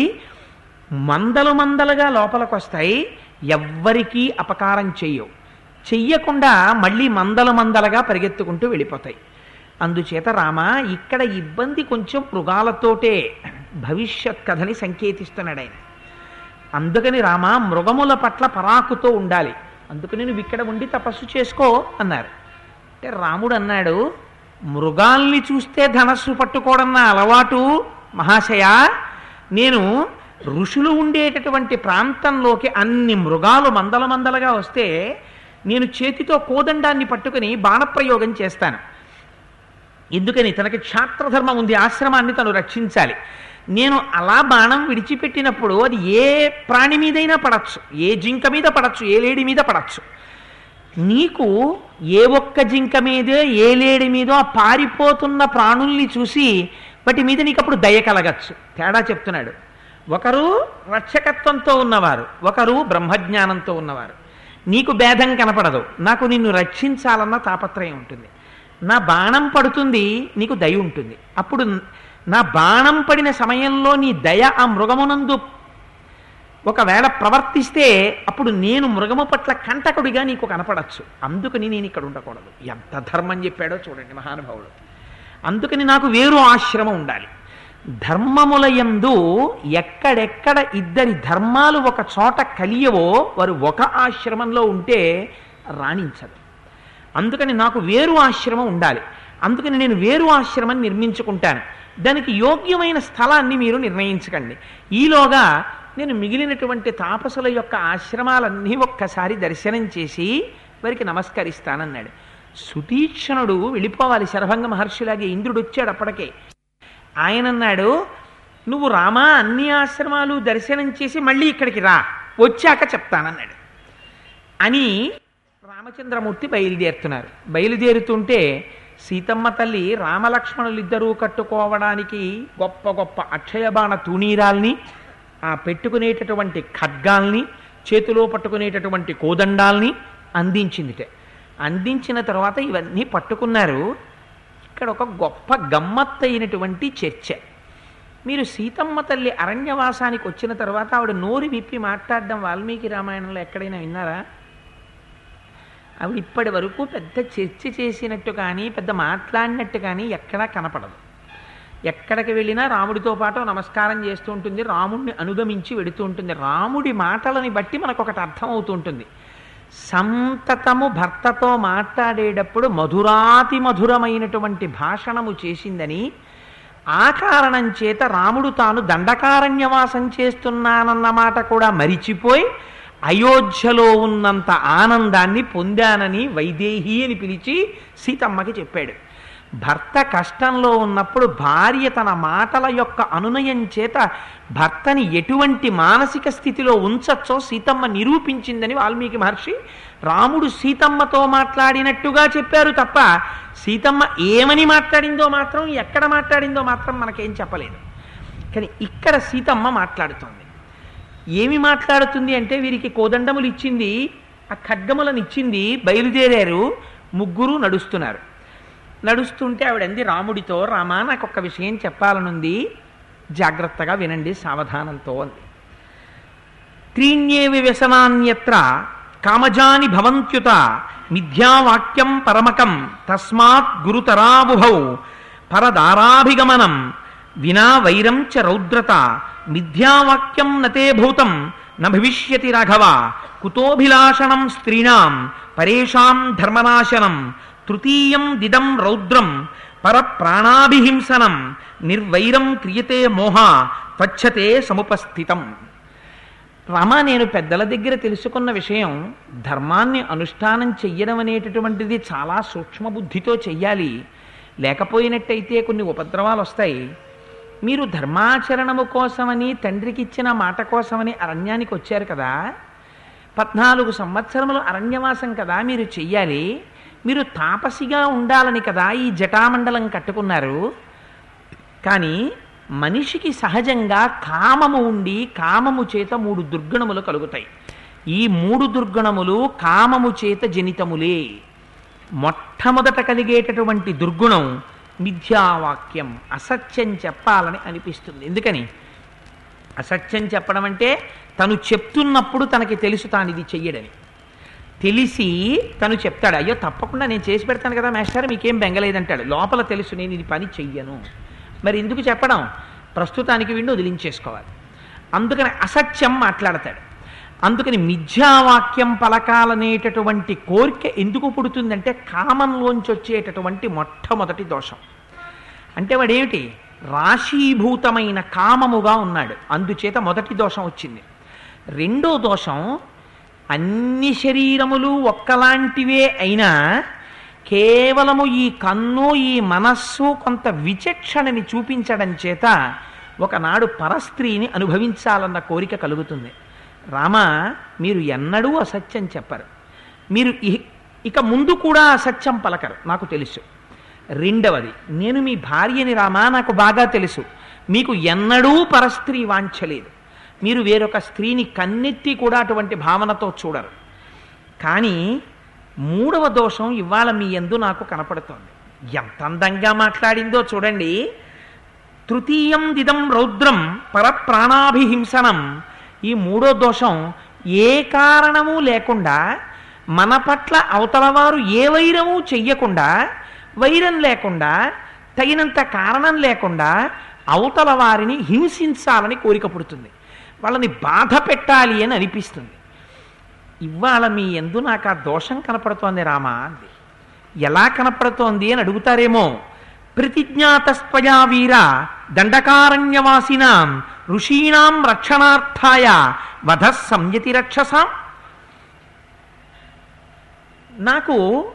S1: మందలు మందలుగా లోపలికి వస్తాయి ఎవ్వరికీ అపకారం చెయ్యవు చెయ్యకుండా మళ్ళీ మందలు మందలుగా పరిగెత్తుకుంటూ వెళ్ళిపోతాయి అందుచేత రామ ఇక్కడ ఇబ్బంది కొంచెం మృగాలతోటే భవిష్యత్ కథని సంకేతిస్తున్నాడు ఆయన అందుకని రామ మృగముల పట్ల పరాకుతో ఉండాలి అందుకని నువ్వు ఇక్కడ ఉండి తపస్సు చేసుకో అన్నారు అంటే రాముడు అన్నాడు మృగాల్ని చూస్తే ధనస్సు పట్టుకోవడం నా అలవాటు మహాశయ నేను ఋషులు ఉండేటటువంటి ప్రాంతంలోకి అన్ని మృగాలు మందల మందలుగా వస్తే నేను చేతితో కోదండాన్ని పట్టుకుని బాణప్రయోగం చేస్తాను ఎందుకని తనకి క్షాత్రధర్మం ఉంది ఆశ్రమాన్ని తను రక్షించాలి నేను అలా బాణం విడిచిపెట్టినప్పుడు అది ఏ ప్రాణి మీదైనా పడచ్చు ఏ జింక మీద పడచ్చు ఏ లేడి మీద పడచ్చు నీకు ఏ ఒక్క జింక మీదో ఏ లేడి మీదో ఆ పారిపోతున్న ప్రాణుల్ని చూసి వాటి మీద నీకు అప్పుడు దయ కలగచ్చు తేడా చెప్తున్నాడు ఒకరు రక్షకత్వంతో ఉన్నవారు ఒకరు బ్రహ్మజ్ఞానంతో ఉన్నవారు నీకు భేదం కనపడదు నాకు నిన్ను రక్షించాలన్న తాపత్రయం ఉంటుంది నా బాణం పడుతుంది నీకు దయ ఉంటుంది అప్పుడు నా బాణం పడిన సమయంలో నీ దయ ఆ మృగమునందు ఒకవేళ ప్రవర్తిస్తే అప్పుడు నేను మృగము పట్ల కంటకుడిగా నీకు కనపడచ్చు అందుకని నేను ఇక్కడ ఉండకూడదు ఎంత ధర్మం చెప్పాడో చూడండి మహానుభావుడు అందుకని నాకు వేరు ఆశ్రమం ఉండాలి ధర్మములయందు ఎక్కడెక్కడ ఇద్దరి ధర్మాలు ఒక చోట కలియవో వారు ఒక ఆశ్రమంలో ఉంటే రాణించదు అందుకని నాకు వేరు ఆశ్రమం ఉండాలి అందుకని నేను వేరు ఆశ్రమం నిర్మించుకుంటాను దానికి యోగ్యమైన స్థలాన్ని మీరు నిర్ణయించకండి ఈలోగా నేను మిగిలినటువంటి తాపసుల యొక్క ఆశ్రమాలన్నీ ఒక్కసారి దర్శనం చేసి వారికి నమస్కరిస్తానన్నాడు సుతీక్షణుడు వెళ్ళిపోవాలి శరభంగ మహర్షిలాగే ఇంద్రుడు వచ్చాడు అప్పటికే ఆయన అన్నాడు నువ్వు రామా అన్ని ఆశ్రమాలు దర్శనం చేసి మళ్ళీ ఇక్కడికి రా వచ్చాక చెప్తానన్నాడు అని రామచంద్రమూర్తి బయలుదేరుతున్నారు బయలుదేరుతుంటే సీతమ్మ తల్లి రామలక్ష్మణులు ఇద్దరూ కట్టుకోవడానికి గొప్ప గొప్ప అక్షయబాణ తూణీరాల్ని ఆ పెట్టుకునేటటువంటి ఖడ్గాల్ని చేతిలో పట్టుకునేటటువంటి కోదండాల్ని అందించిందిట అందించిన తర్వాత ఇవన్నీ పట్టుకున్నారు ఇక్కడ ఒక గొప్ప గమ్మత్తైనటువంటి చర్చ మీరు సీతమ్మ తల్లి అరణ్యవాసానికి వచ్చిన తర్వాత ఆవిడ నోరు విప్పి మాట్లాడడం వాల్మీకి రామాయణంలో ఎక్కడైనా విన్నారా ఆవిడ ఇప్పటి వరకు పెద్ద చర్చ చేసినట్టు కానీ పెద్ద మాట్లాడినట్టు కానీ ఎక్కడా కనపడదు ఎక్కడికి వెళ్ళినా రాముడితో పాటు నమస్కారం చేస్తూ ఉంటుంది రాముడిని అనుగమించి వెడుతూ ఉంటుంది రాముడి మాటలని బట్టి మనకు ఒకటి అర్థం అవుతూ ఉంటుంది సంతతము భర్తతో మాట్లాడేటప్పుడు మధురాతి మధురమైనటువంటి భాషణము చేసిందని ఆ కారణం చేత రాముడు తాను దండకారణ్యవాసం చేస్తున్నానన్న మాట కూడా మరిచిపోయి అయోధ్యలో ఉన్నంత ఆనందాన్ని పొందానని వైదేహి అని పిలిచి సీతమ్మకి చెప్పాడు భర్త కష్టంలో ఉన్నప్పుడు భార్య తన మాటల యొక్క అనునయం చేత భర్తని ఎటువంటి మానసిక స్థితిలో ఉంచచ్చో సీతమ్మ నిరూపించిందని వాల్మీకి మహర్షి రాముడు సీతమ్మతో మాట్లాడినట్టుగా చెప్పారు తప్ప సీతమ్మ ఏమని మాట్లాడిందో మాత్రం ఎక్కడ మాట్లాడిందో మాత్రం మనకేం చెప్పలేదు కానీ ఇక్కడ సీతమ్మ మాట్లాడుతోంది ఏమి మాట్లాడుతుంది అంటే వీరికి కోదండములు ఇచ్చింది ఆ ఖడ్గములను ఇచ్చింది బయలుదేరారు ముగ్గురు నడుస్తున్నారు నడుస్తుంటే ఆవిడంది రాముడితో రామా నాకు ఒక్క విషయం చెప్పాలనుంది జాగ్రత్తగా వినండి సావధానంతో అంది త్రీణ్యేవి వ్యసనాన్యత్ర కామజాని భవంత్యుత మిథ్యావాక్యం పరమకం తస్మాత్ గురుతరాబుభౌ పరదారాభిగమనం వినా వైరం చ రౌద్రత మిథ్యావాక్యం నతే భూతం న భవిష్యతి రాఘవ కుతోభిలాషణం స్త్రీణాం పరేషాం ధర్మనాశనం తృతీయం దిదం రౌద్రం పరప్రాణాభిహింసనం నిర్వైరం క్రియతే మోహ త్వచ్చతే సముపస్థితం రామ నేను పెద్దల దగ్గర తెలుసుకున్న విషయం ధర్మాన్ని అనుష్ఠానం చెయ్యడం అనేటటువంటిది చాలా సూక్ష్మ బుద్ధితో చెయ్యాలి లేకపోయినట్టయితే కొన్ని ఉపద్రవాలు వస్తాయి మీరు ధర్మాచరణము కోసమని తండ్రికి ఇచ్చిన మాట కోసమని అరణ్యానికి వచ్చారు కదా పద్నాలుగు సంవత్సరములు అరణ్యవాసం కదా మీరు చెయ్యాలి మీరు తాపసిగా ఉండాలని కదా ఈ జటామండలం కట్టుకున్నారు కానీ మనిషికి సహజంగా కామము ఉండి కామము చేత మూడు దుర్గుణములు కలుగుతాయి ఈ మూడు దుర్గుణములు కామము చేత జనితములే మొట్టమొదట కలిగేటటువంటి దుర్గుణం మిథ్యావాక్యం అసత్యం చెప్పాలని అనిపిస్తుంది ఎందుకని అసత్యం చెప్పడం అంటే తను చెప్తున్నప్పుడు తనకి తెలుసు తాను ఇది చెయ్యడని తెలిసి తను చెప్తాడు అయ్యో తప్పకుండా నేను చేసి పెడతాను కదా మాస్టర్ మీకేం బెంగలేదంటాడు లోపల తెలుసు నేను ఇది పని చెయ్యను మరి ఎందుకు చెప్పడం ప్రస్తుతానికి వీడిని వదిలించేసుకోవాలి అందుకని అసత్యం మాట్లాడతాడు అందుకని మిథ్యావాక్యం పలకాలనేటటువంటి కోరిక ఎందుకు పుడుతుందంటే కామంలోంచి వచ్చేటటువంటి మొట్టమొదటి దోషం అంటే వాడేమిటి రాశీభూతమైన కామముగా ఉన్నాడు అందుచేత మొదటి దోషం వచ్చింది రెండో దోషం అన్ని శరీరములు ఒక్కలాంటివే అయినా కేవలము ఈ కన్ను ఈ మనస్సు కొంత విచక్షణని చూపించడం చేత ఒకనాడు పరస్త్రీని అనుభవించాలన్న కోరిక కలుగుతుంది రామ మీరు ఎన్నడూ అసత్యం చెప్పరు మీరు ఇ- ఇక ముందు కూడా అసత్యం పలకరు నాకు తెలుసు రెండవది నేను మీ భార్యని రామా నాకు బాగా తెలుసు మీకు ఎన్నడూ పరస్త్రీ వాంఛలేదు మీరు వేరొక స్త్రీని కన్నెత్తి కూడా అటువంటి భావనతో చూడరు కానీ మూడవ దోషం ఇవాళ మీ ఎందు నాకు కనపడుతోంది ఎంత అందంగా మాట్లాడిందో చూడండి తృతీయం దిదం రౌద్రం పరప్రాణాభిహింసనం ఈ మూడో దోషం ఏ కారణము లేకుండా మన పట్ల అవతలవారు ఏ వైరము చెయ్యకుండా వైరం లేకుండా తగినంత కారణం లేకుండా అవతల వారిని హింసించాలని కోరిక పుడుతుంది వాళ్ళని బాధ పెట్టాలి అని అనిపిస్తుంది ఇవాళ మీ ఎందు నాకు ఆ దోషం కనపడుతోంది రామా అంది ఎలా కనపడుతోంది అని అడుగుతారేమో ప్రతిజ్ఞాతస్త్వయా వీర దండకారణ్యవాసినాం ఋషీణాం రక్షణార్థాయ వధ సంయతి రక్షసాం నాకు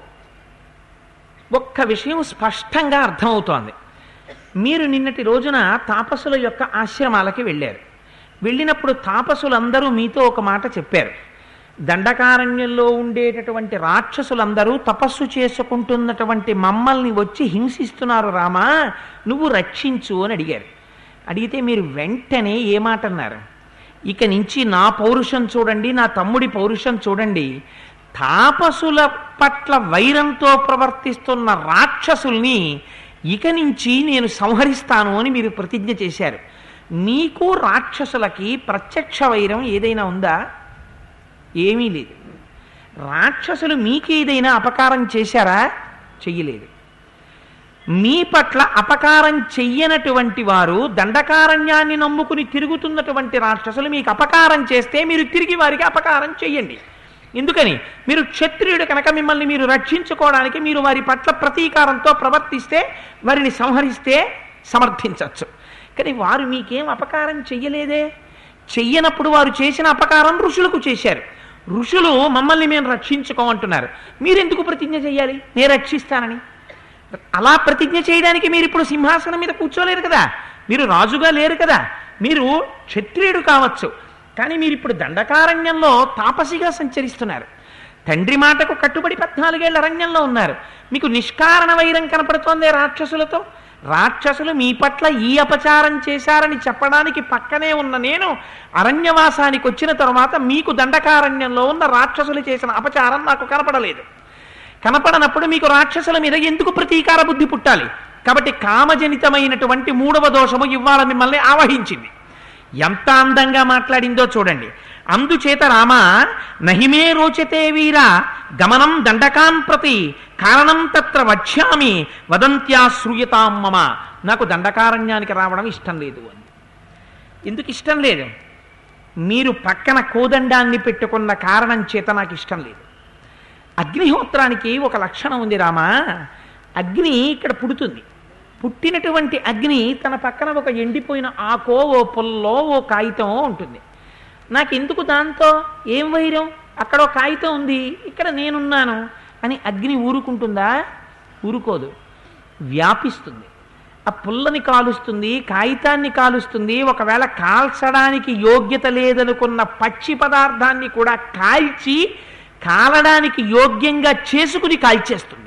S1: ఒక్క విషయం స్పష్టంగా అర్థమవుతోంది మీరు నిన్నటి రోజున తాపసుల యొక్క ఆశ్రమాలకి వెళ్ళారు వెళ్ళినప్పుడు తాపసులందరూ మీతో ఒక మాట చెప్పారు దండకారణ్యంలో ఉండేటటువంటి రాక్షసులందరూ తపస్సు చేసుకుంటున్నటువంటి మమ్మల్ని వచ్చి హింసిస్తున్నారు రామా నువ్వు రక్షించు అని అడిగారు అడిగితే మీరు వెంటనే ఏ మాట అన్నారు ఇక నుంచి నా పౌరుషం చూడండి నా తమ్ముడి పౌరుషం చూడండి తాపసుల పట్ల వైరంతో ప్రవర్తిస్తున్న రాక్షసుల్ని ఇక నుంచి నేను సంహరిస్తాను అని మీరు ప్రతిజ్ఞ చేశారు మీకు రాక్షసులకి ప్రత్యక్ష వైరం ఏదైనా ఉందా ఏమీ లేదు రాక్షసులు మీకేదైనా అపకారం చేశారా చెయ్యలేదు మీ పట్ల అపకారం చెయ్యనటువంటి వారు దండకారణ్యాన్ని నమ్ముకుని తిరుగుతున్నటువంటి రాక్షసులు మీకు అపకారం చేస్తే మీరు తిరిగి వారికి అపకారం చెయ్యండి ఎందుకని మీరు క్షత్రియుడు కనుక మిమ్మల్ని మీరు రక్షించుకోవడానికి మీరు వారి పట్ల ప్రతీకారంతో ప్రవర్తిస్తే వారిని సంహరిస్తే సమర్థించవచ్చు కానీ వారు మీకేం అపకారం చెయ్యలేదే చెయ్యనప్పుడు వారు చేసిన అపకారం ఋషులకు చేశారు ఋషులు మమ్మల్ని మేము రక్షించుకోమంటున్నారు మీరెందుకు ప్రతిజ్ఞ చేయాలి నేను రక్షిస్తానని
S2: అలా ప్రతిజ్ఞ చేయడానికి మీరు ఇప్పుడు సింహాసనం మీద కూర్చోలేరు కదా మీరు రాజుగా లేరు కదా మీరు క్షత్రియుడు కావచ్చు కానీ మీరు ఇప్పుడు దండకారణ్యంలో తాపసిగా సంచరిస్తున్నారు తండ్రి మాటకు కట్టుబడి పద్నాలుగేళ్ల అరణ్యంలో ఉన్నారు మీకు నిష్కారణ వైరం కనపడుతోంది రాక్షసులతో రాక్షసులు మీ పట్ల ఈ అపచారం చేశారని చెప్పడానికి పక్కనే ఉన్న నేను అరణ్యవాసానికి వచ్చిన తర్వాత మీకు దండకారణ్యంలో ఉన్న రాక్షసులు చేసిన అపచారం నాకు కనపడలేదు కనపడనప్పుడు మీకు రాక్షసుల మీద ఎందుకు ప్రతీకార బుద్ధి పుట్టాలి కాబట్టి కామజనితమైనటువంటి మూడవ దోషము ఇవాళ మిమ్మల్ని ఆవహించింది ఎంత అందంగా మాట్లాడిందో చూడండి అందుచేత రామ నహిమే రోచతే వీర గమనం దండకాన్ ప్రతి కారణం తత్ర వక్ష్యామి వదంత్యా శ్రూయతాం మమ నాకు దండకారణ్యానికి రావడం ఇష్టం లేదు అంది ఎందుకు ఇష్టం లేదు మీరు పక్కన కోదండాన్ని పెట్టుకున్న కారణం చేత నాకు ఇష్టం లేదు అగ్నిహోత్రానికి ఒక లక్షణం ఉంది రామా అగ్ని ఇక్కడ పుడుతుంది పుట్టినటువంటి అగ్ని తన పక్కన ఒక ఎండిపోయిన ఆకో ఓ పుల్లో ఓ కాగితమో ఉంటుంది నాకెందుకు దాంతో ఏం వైరం అక్కడ ఒక కాగితం ఉంది ఇక్కడ నేనున్నాను అని అగ్ని ఊరుకుంటుందా ఊరుకోదు వ్యాపిస్తుంది ఆ పుల్లని కాలుస్తుంది కాగితాన్ని కాలుస్తుంది ఒకవేళ కాల్చడానికి యోగ్యత లేదనుకున్న పచ్చి పదార్థాన్ని కూడా కాల్చి కాలడానికి యోగ్యంగా చేసుకుని కాల్చేస్తుంది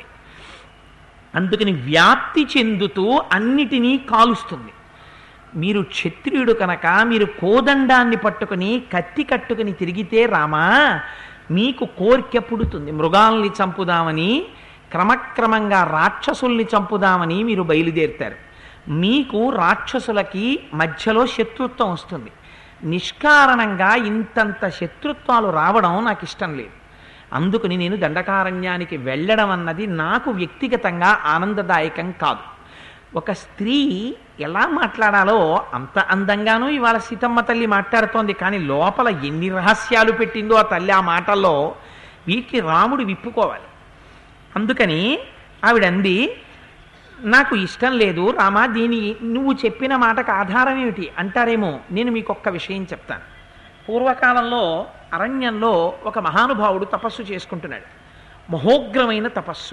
S2: అందుకని వ్యాప్తి చెందుతూ అన్నిటినీ కాలుస్తుంది మీరు క్షత్రియుడు కనుక మీరు కోదండాన్ని పట్టుకుని కత్తి కట్టుకుని తిరిగితే రామా మీకు కోరిక పుడుతుంది మృగాల్ని చంపుదామని క్రమక్రమంగా రాక్షసుల్ని చంపుదామని మీరు బయలుదేరుతారు మీకు రాక్షసులకి మధ్యలో శత్రుత్వం వస్తుంది నిష్కారణంగా ఇంతంత శత్రుత్వాలు రావడం నాకు ఇష్టం లేదు అందుకని నేను దండకారణ్యానికి వెళ్ళడం అన్నది నాకు వ్యక్తిగతంగా ఆనందదాయకం కాదు ఒక స్త్రీ ఎలా మాట్లాడాలో అంత అందంగానూ ఇవాళ సీతమ్మ తల్లి మాట్లాడుతోంది కానీ లోపల ఎన్ని రహస్యాలు పెట్టిందో ఆ తల్లి ఆ మాటల్లో వీటిని రాముడు విప్పుకోవాలి అందుకని ఆవిడంది నాకు ఇష్టం లేదు రామా దీని నువ్వు చెప్పిన మాటకు ఆధారం ఏమిటి అంటారేమో నేను మీకు ఒక్క విషయం చెప్తాను పూర్వకాలంలో అరణ్యంలో ఒక మహానుభావుడు తపస్సు చేసుకుంటున్నాడు మహోగ్రమైన తపస్సు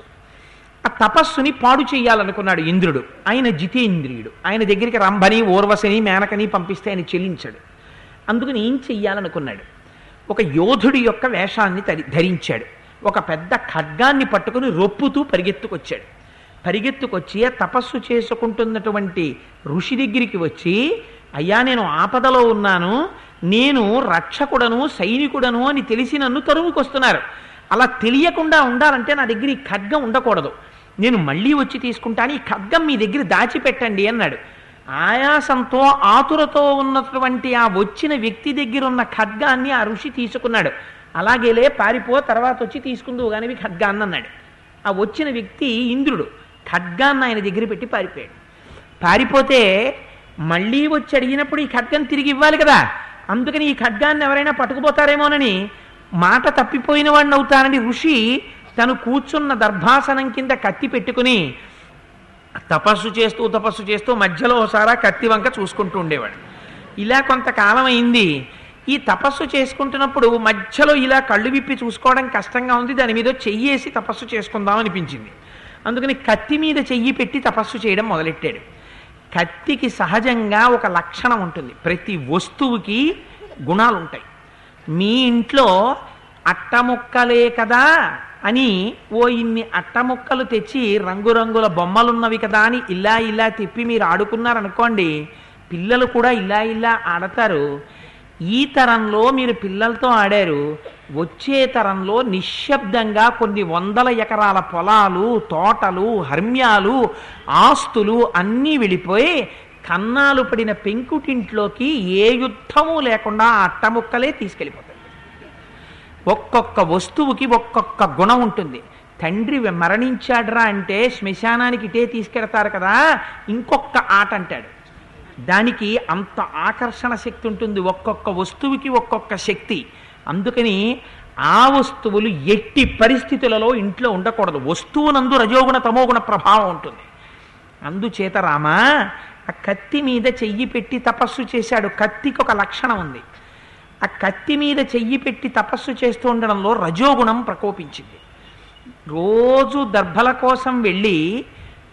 S2: ఆ తపస్సుని పాడు చేయాలనుకున్నాడు ఇంద్రుడు ఆయన జితేంద్రియుడు ఆయన దగ్గరికి రంభని ఓర్వశని మేనకని పంపిస్తే ఆయన చెల్లించాడు అందుకని ఏం చెయ్యాలనుకున్నాడు ఒక యోధుడి యొక్క వేషాన్ని తరి- ధరించాడు ఒక పెద్ద ఖడ్గాన్ని పట్టుకుని రొప్పుతూ పరిగెత్తుకొచ్చాడు పరిగెత్తుకొచ్చి ఆ తపస్సు చేసుకుంటున్నటువంటి ఋషి దగ్గరికి వచ్చి అయ్యా నేను ఆపదలో ఉన్నాను నేను రక్షకుడను సైనికుడను అని తెలిసి నన్ను తరుముకొస్తున్నారు అలా తెలియకుండా ఉండాలంటే నా దగ్గర ఈ ఖడ్గం ఉండకూడదు నేను మళ్ళీ వచ్చి తీసుకుంటాను ఈ ఖడ్గం మీ దగ్గర దాచిపెట్టండి అన్నాడు ఆయాసంతో ఆతురతో ఉన్నటువంటి ఆ వచ్చిన వ్యక్తి దగ్గర ఉన్న ఖడ్గాన్ని ఆ ఋషి తీసుకున్నాడు అలాగేలే పారిపో తర్వాత వచ్చి తీసుకుందువు కానీ ఖడ్గాన్ని అన్నాడు ఆ వచ్చిన వ్యక్తి ఇంద్రుడు ఖడ్గాన్ని ఆయన దగ్గర పెట్టి పారిపోయాడు పారిపోతే మళ్ళీ వచ్చి అడిగినప్పుడు ఈ ఖడ్గం తిరిగి ఇవ్వాలి కదా అందుకని ఈ ఖడ్గాన్ని ఎవరైనా పట్టుకుపోతారేమోనని మాట తప్పిపోయిన వాడిని అవుతానని ఋషి తను కూర్చున్న దర్భాసనం కింద కత్తి పెట్టుకుని తపస్సు చేస్తూ తపస్సు చేస్తూ మధ్యలో ఒకసారి కత్తి వంక చూసుకుంటూ ఉండేవాడు ఇలా కొంతకాలం అయింది ఈ తపస్సు చేసుకుంటున్నప్పుడు మధ్యలో ఇలా కళ్ళు విప్పి చూసుకోవడం కష్టంగా ఉంది దాని మీద చెయ్యేసి తపస్సు చేసుకుందాం అనిపించింది అందుకని కత్తి మీద చెయ్యి పెట్టి తపస్సు చేయడం మొదలెట్టాడు కత్తికి సహజంగా ఒక లక్షణం ఉంటుంది ప్రతి వస్తువుకి గుణాలు ఉంటాయి మీ ఇంట్లో అట్టముక్కలే కదా అని ఓ ఇన్ని అట్టముక్కలు తెచ్చి రంగురంగుల బొమ్మలున్నవి కదా అని ఇలా ఇలా తిప్పి మీరు ఆడుకున్నారనుకోండి పిల్లలు కూడా ఇలా ఇలా ఆడతారు ఈ తరంలో మీరు పిల్లలతో ఆడారు వచ్చే తరంలో నిశ్శబ్దంగా కొన్ని వందల ఎకరాల పొలాలు తోటలు హర్మ్యాలు ఆస్తులు అన్నీ వెళ్ళిపోయి కన్నాలు పడిన పెంకుటింట్లోకి ఏ యుద్ధము లేకుండా ఆ అట్టముక్కలే తీసుకెళ్ళిపోతాయి ఒక్కొక్క వస్తువుకి ఒక్కొక్క గుణం ఉంటుంది తండ్రి మరణించాడ్రా అంటే శ్మశానానికి ఇటే తీసుకెడతారు కదా ఇంకొక ఆట అంటాడు దానికి అంత ఆకర్షణ శక్తి ఉంటుంది ఒక్కొక్క వస్తువుకి ఒక్కొక్క శక్తి అందుకని ఆ వస్తువులు ఎట్టి పరిస్థితులలో ఇంట్లో ఉండకూడదు వస్తువునందు రజోగుణ తమోగుణ ప్రభావం ఉంటుంది అందుచేత రామా ఆ కత్తి మీద చెయ్యి పెట్టి తపస్సు చేశాడు కత్తికి ఒక లక్షణం ఉంది ఆ కత్తి మీద చెయ్యి పెట్టి తపస్సు చేస్తూ ఉండడంలో రజోగుణం ప్రకోపించింది రోజు దర్భల కోసం వెళ్ళి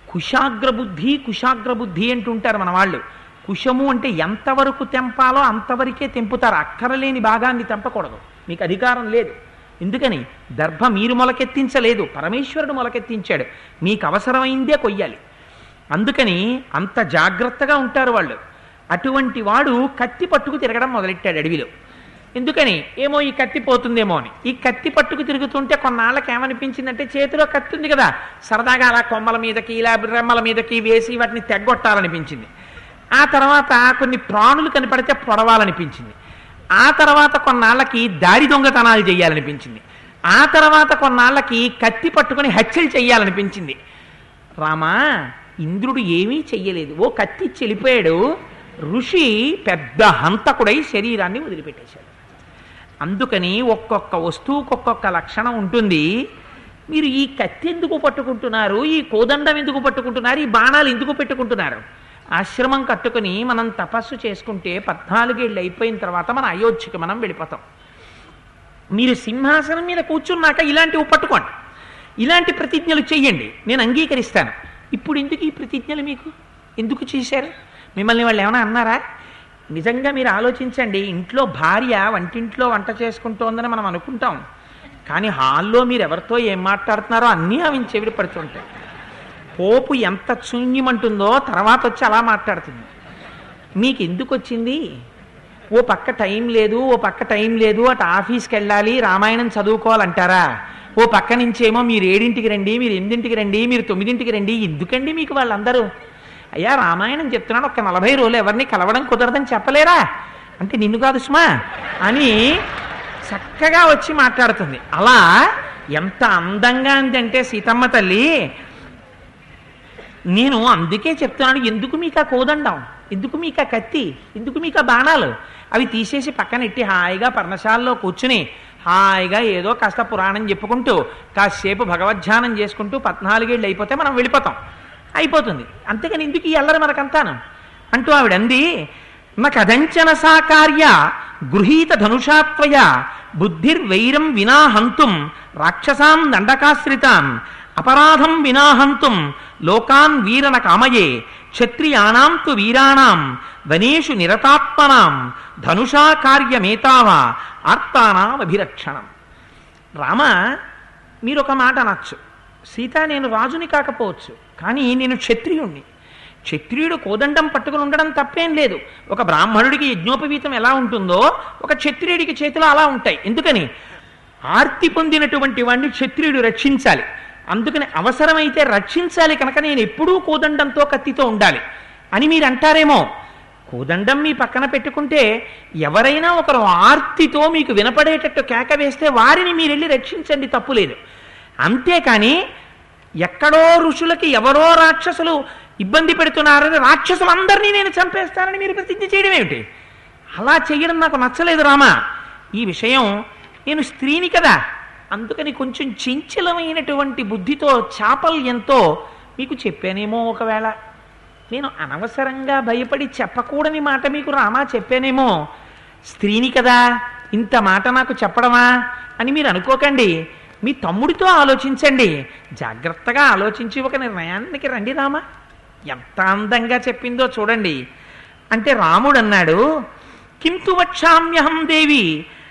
S2: కుశాగ్రబుద్ధి కుశాగ్రబుద్ధి అంటుంటారు మన వాళ్ళు కుశము అంటే ఎంతవరకు తెంపాలో అంతవరకే తెంపుతారు అక్కరలేని భాగాన్ని తెంపకూడదు మీకు అధికారం లేదు ఎందుకని దర్భ మీరు మొలకెత్తించలేదు పరమేశ్వరుడు మొలకెత్తించాడు మీకు అవసరమైందే కొయ్యాలి అందుకని అంత జాగ్రత్తగా ఉంటారు వాళ్ళు అటువంటి వాడు కత్తి పట్టుకు తిరగడం మొదలెట్టాడు అడవిలో ఎందుకని ఏమో ఈ కత్తి పోతుందేమో అని ఈ కత్తి పట్టుకు తిరుగుతుంటే కొన్నాళ్ళకి ఏమనిపించిందంటే చేతిలో కత్తి ఉంది కదా సరదాగా అలా కొమ్మల మీదకి ఇలా రెమ్మల మీదకి వేసి వాటిని తెగ్గొట్టాలనిపించింది ఆ తర్వాత కొన్ని ప్రాణులు కనపడితే పొడవాలనిపించింది ఆ తర్వాత కొన్నాళ్ళకి దారి దొంగతనాలు చేయాలనిపించింది ఆ తర్వాత కొన్నాళ్ళకి కత్తి పట్టుకొని హత్యలు చేయాలనిపించింది రామా ఇంద్రుడు ఏమీ చెయ్యలేదు ఓ కత్తి చెలిపోయాడు ఋషి పెద్ద హంతకుడై శరీరాన్ని వదిలిపెట్టేశాడు అందుకని ఒక్కొక్క వస్తువుకు ఒక్కొక్క లక్షణం ఉంటుంది మీరు ఈ కత్తి ఎందుకు పట్టుకుంటున్నారు ఈ కోదండం ఎందుకు పట్టుకుంటున్నారు ఈ బాణాలు ఎందుకు పెట్టుకుంటున్నారు ఆశ్రమం కట్టుకుని మనం తపస్సు చేసుకుంటే పద్నాలుగేళ్ళు అయిపోయిన తర్వాత మన అయోధ్యకి మనం వెళ్ళిపోతాం మీరు సింహాసనం మీద కూర్చున్నాక ఇలాంటివి పట్టుకోండి ఇలాంటి ప్రతిజ్ఞలు చెయ్యండి నేను అంగీకరిస్తాను ఇప్పుడు ఎందుకు ఈ ప్రతిజ్ఞలు మీకు ఎందుకు చేశారు మిమ్మల్ని వాళ్ళు ఏమైనా అన్నారా నిజంగా మీరు ఆలోచించండి ఇంట్లో భార్య వంటింట్లో వంట చేసుకుంటోందని మనం అనుకుంటాం కానీ హాల్లో మీరు ఎవరితో ఏం మాట్లాడుతున్నారో అన్నీ అవి చెవిడి పడుతుంటాయి పోపు ఎంత శూన్యమంటుందో తర్వాత వచ్చి అలా మాట్లాడుతుంది మీకు ఎందుకు వచ్చింది ఓ పక్క టైం లేదు ఓ పక్క టైం లేదు అటు ఆఫీస్కి వెళ్ళాలి రామాయణం చదువుకోవాలంటారా ఓ పక్క నుంచేమో మీరు ఏడింటికి రండి మీరు ఎనిమిదింటికి రండి మీరు తొమ్మిదింటికి రండి ఎందుకండి మీకు వాళ్ళందరూ అయ్యా రామాయణం చెప్తున్నాను ఒక నలభై రోజులు ఎవరిని కలవడం కుదరదని చెప్పలేరా అంటే నిన్ను కాదు సుమా అని చక్కగా వచ్చి మాట్లాడుతుంది అలా ఎంత అందంగా అందంటే సీతమ్మ తల్లి నేను అందుకే చెప్తున్నాను ఎందుకు మీకు ఆ కోదండం ఎందుకు మీకు ఆ కత్తి ఎందుకు మీకు ఆ బాణాలు అవి తీసేసి పక్కనెట్టి హాయిగా పర్ణశాలలో కూర్చుని హాయిగా ఏదో కాస్త పురాణం చెప్పుకుంటూ కాసేపు భగవద్ధ్యానం చేసుకుంటూ పద్నాలుగేళ్ళు అయిపోతే మనం వెళ్ళిపోతాం అయిపోతుంది అంతేకాని ఎందుకు ఈ అల్లరి మనకంతాను అంటూ ఆవిడ అంది నా కదంచన సాకార్య గృహీత ధనుషాత్వయ బుద్ధిర్వైరం వినా హంతుం రాక్షసాం దండకాశ్రితాం అపరాధం వినా హంతుం లోకాన్ వీరన కామయే క్షత్రియాణాం తు వీరాణాం వనేషు నిరతాత్మనాం ధనుషా కార్యమేతావ ఆర్తానాం అభిరక్షణం రామ మీరు ఒక మాట అనొచ్చు సీత నేను రాజుని కాకపోవచ్చు కానీ నేను క్షత్రియుణ్ణి క్షత్రియుడు కోదండం పట్టుకుని ఉండడం తప్పేం లేదు ఒక బ్రాహ్మణుడికి యజ్ఞోపవీతం ఎలా ఉంటుందో ఒక క్షత్రియుడికి చేతిలో అలా ఉంటాయి ఎందుకని ఆర్తి పొందినటువంటి వాడిని క్షత్రియుడు రక్షించాలి అందుకని అవసరమైతే రక్షించాలి కనుక నేను ఎప్పుడూ కోదండంతో కత్తితో ఉండాలి అని మీరు అంటారేమో కోదండం మీ పక్కన పెట్టుకుంటే ఎవరైనా ఒకరు ఆర్తితో మీకు వినపడేటట్టు కేక వేస్తే వారిని మీరు వెళ్ళి రక్షించండి తప్పులేదు అంతేకాని ఎక్కడో ఋషులకి ఎవరో రాక్షసులు ఇబ్బంది పెడుతున్నారని రాక్షసులందరినీ నేను చంపేస్తానని మీరు ప్రతిజ్ఞ చేయడం ఏమిటి అలా చేయడం నాకు నచ్చలేదు రామా ఈ విషయం నేను స్త్రీని కదా అందుకని కొంచెం చంచలమైనటువంటి బుద్ధితో చాపల్యంతో మీకు చెప్పానేమో ఒకవేళ నేను అనవసరంగా భయపడి చెప్పకూడని మాట మీకు రామా చెప్పానేమో స్త్రీని కదా ఇంత మాట నాకు చెప్పడమా అని మీరు అనుకోకండి మీ తమ్ముడితో ఆలోచించండి జాగ్రత్తగా ఆలోచించి ఒక నిర్ణయానికి రండి రామా ఎంత అందంగా చెప్పిందో చూడండి అంటే రాముడు అన్నాడు కింతు వక్షామ్యహం దేవి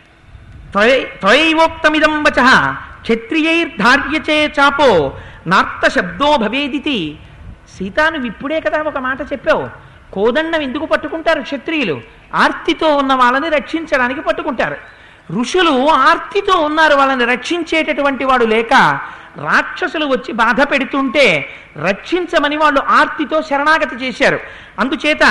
S2: త్వయైవోక్తమిదం వచ క్షత్రియైర్ధార్యచే చాపో నార్త శబ్దో భవేదితి సీతా నువ్వు ఇప్పుడే కదా ఒక మాట చెప్పావు కోదండం ఎందుకు పట్టుకుంటారు క్షత్రియులు ఆర్తితో ఉన్న వాళ్ళని రక్షించడానికి పట్టుకుంటారు ఋషులు ఆర్తితో ఉన్నారు వాళ్ళని రక్షించేటటువంటి వాడు లేక రాక్షసులు వచ్చి బాధ పెడుతుంటే రక్షించమని వాళ్ళు ఆర్తితో శరణాగతి చేశారు అందుచేత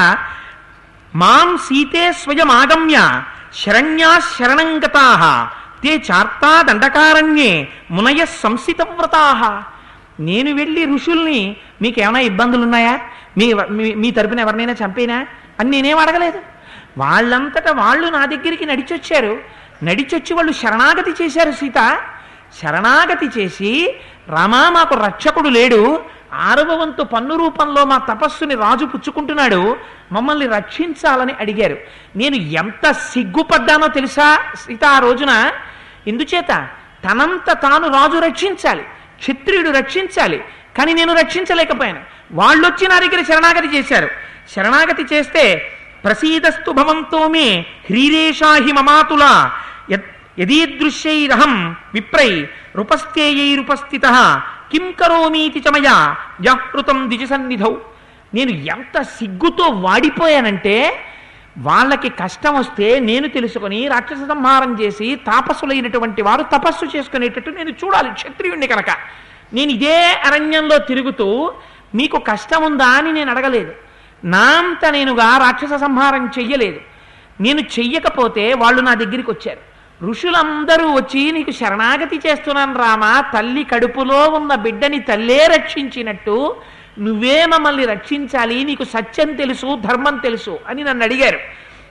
S2: మాం సీతే స్వయం ఆగమ్య శరణ్యా శరణంగతా తే చార్తా దండకారణ్యే మునయ సంసితవ్రతా నేను వెళ్ళి ఋషుల్ని మీకు ఏమైనా ఇబ్బందులు ఉన్నాయా మీ మీ- మీ తరపున ఎవరినైనా చంపేనా అని నేనేం అడగలేదు వాళ్ళంతటా వాళ్ళు నా దగ్గరికి నడిచొచ్చారు నడిచొచ్చి వాళ్ళు శరణాగతి చేశారు సీత శరణాగతి చేసి రామా మాకు రక్షకుడు లేడు ఆరవ వంతు పన్ను రూపంలో మా తపస్సుని రాజు పుచ్చుకుంటున్నాడు మమ్మల్ని రక్షించాలని అడిగారు నేను ఎంత సిగ్గుపడ్డానో తెలుసా సీత ఆ రోజున ఎందుచేత తనంత తాను రాజు రక్షించాలి క్షత్రియుడు రక్షించాలి కానీ నేను రక్షించలేకపోయాను వాళ్ళు వచ్చి నా దగ్గర శరణాగతి చేశారు శరణాగతి చేస్తే ప్రసీదస్తు భవంతో మే హ్రీరేషాహి మమాతుల యద్- యదీదృశ్యైరహం విప్రై రుపస్థేయైరుపస్థిత కిం కరోమీతి చమయ జాహృతం ద్విజసన్నిధౌ నేను ఎంత సిగ్గుతో వాడిపోయానంటే వాళ్ళకి కష్టం వస్తే నేను తెలుసుకొని రాక్షస సంహారం చేసి తాపసులైనటువంటి వారు తపస్సు చేసుకునేటట్టు నేను చూడాలి క్షత్రియుణ్ణి కనుక నేను ఇదే అరణ్యంలో తిరుగుతూ మీకు కష్టం ఉందా అని నేను అడగలేదు నా అంత నేనుగా రాక్షస సంహారం చెయ్యలేదు నేను చెయ్యకపోతే వాళ్ళు నా దగ్గరికి వచ్చారు ఋషులందరూ వచ్చి నీకు శరణాగతి చేస్తున్నాను రామా తల్లి కడుపులో ఉన్న బిడ్డని తల్లే రక్షించినట్టు నువ్వే మమ్మల్ని రక్షించాలి నీకు సత్యం తెలుసు ధర్మం తెలుసు అని నన్ను అడిగారు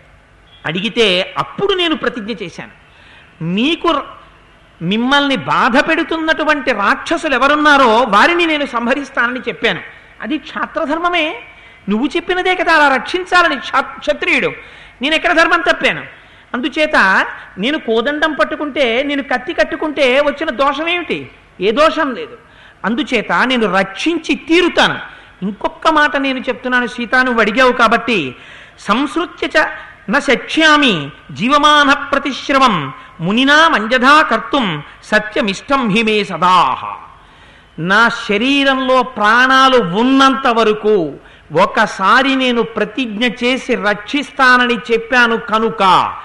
S2: అడిగితే అప్పుడు నేను ప్రతిజ్ఞ చేశాను మీకు ర- మిమ్మల్ని బాధ పెడుతున్నటువంటి రాక్షసులు ఎవరున్నారో వారిని నేను సంహరిస్తానని చెప్పాను అది క్షాత్రధర్మమే నువ్వు చెప్పినదే కదా అలా రక్షించాలని క్షా- క్షత్రియుడు నేను ఎక్కడ ధర్మం తప్పాను అందుచేత నేను కోదండం పట్టుకుంటే నేను కత్తి కట్టుకుంటే వచ్చిన దోషం ఏమిటి ఏ దోషం లేదు అందుచేత నేను రక్షించి తీరుతాను ఇంకొక మాట నేను చెప్తున్నాను సీత నువ్వు అడిగావు కాబట్టి సంసృత్య చ న శక్ష్యామి జీవమాన ప్రతిశ్రవం మునినా మంజధా కర్తుం సత్యమిష్టం హిమే సదాహ నా శరీరంలో ప్రాణాలు ఉన్నంత వరకు ఒకసారి నేను ప్రతిజ్ఞ చేసి రక్షిస్తానని చెప్పాను కనుక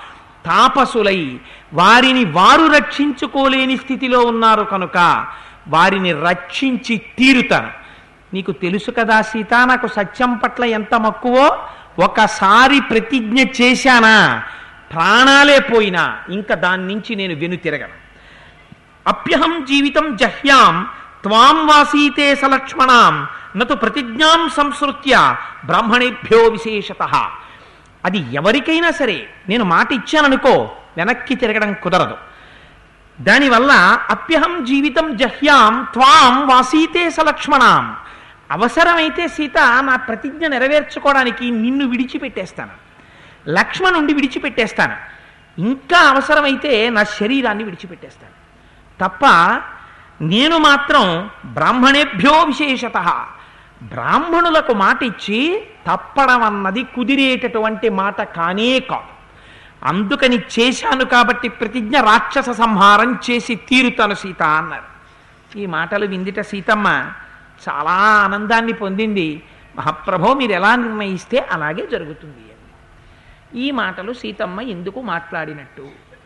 S2: తాపసులై వారిని వారు రక్షించుకోలేని స్థితిలో ఉన్నారు కనుక వారిని రక్షించి తీరుతాను నీకు తెలుసు కదా సీత నాకు సత్యం పట్ల ఎంత మక్కువో ఒకసారి ప్రతిజ్ఞ చేశానా ప్రాణాలే పోయినా ఇంకా దాని నుంచి నేను వెను తిరగను అప్యహం జీవితం జహ్యాం త్వాం వాసీతే సలక్ష్మణాం నతు ప్రతిజ్ఞాం సంసృత్య బ్రాహ్మణేభ్యో విశేషత అది ఎవరికైనా సరే నేను మాట ఇచ్చాననుకో వెనక్కి తిరగడం కుదరదు దానివల్ల అప్యహం జీవితం జహ్యాం త్వాం వాసీతే సలక్ష్మణాం అవసరమైతే సీత నా ప్రతిజ్ఞ నెరవేర్చుకోవడానికి నిన్ను విడిచిపెట్టేస్తాను లక్ష్మణుండి విడిచిపెట్టేస్తాను ఇంకా అవసరమైతే నా శరీరాన్ని విడిచిపెట్టేస్తాను తప్ప నేను మాత్రం బ్రాహ్మణేభ్యో విశేషత బ్రాహ్మణులకు మాట ఇచ్చి తప్పడం అన్నది కుదిరేటటువంటి మాట కానే కాదు అందుకని చేశాను కాబట్టి ప్రతిజ్ఞ రాక్షస సంహారం చేసి తీరుతాను సీత అన్నారు ఈ మాటలు విందిట సీతమ్మ చాలా ఆనందాన్ని పొందింది మహాప్రభో మీరు ఎలా నిర్ణయిస్తే అలాగే జరుగుతుంది అని ఈ మాటలు సీతమ్మ ఎందుకు మాట్లాడినట్టు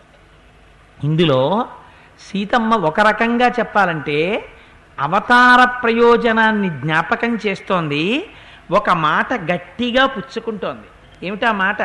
S2: ఇందులో సీతమ్మ ఒక రకంగా చెప్పాలంటే అవతార ప్రయోజనాన్ని జ్ఞాపకం చేస్తోంది ఒక మాట గట్టిగా పుచ్చుకుంటోంది ఏమిటా మాట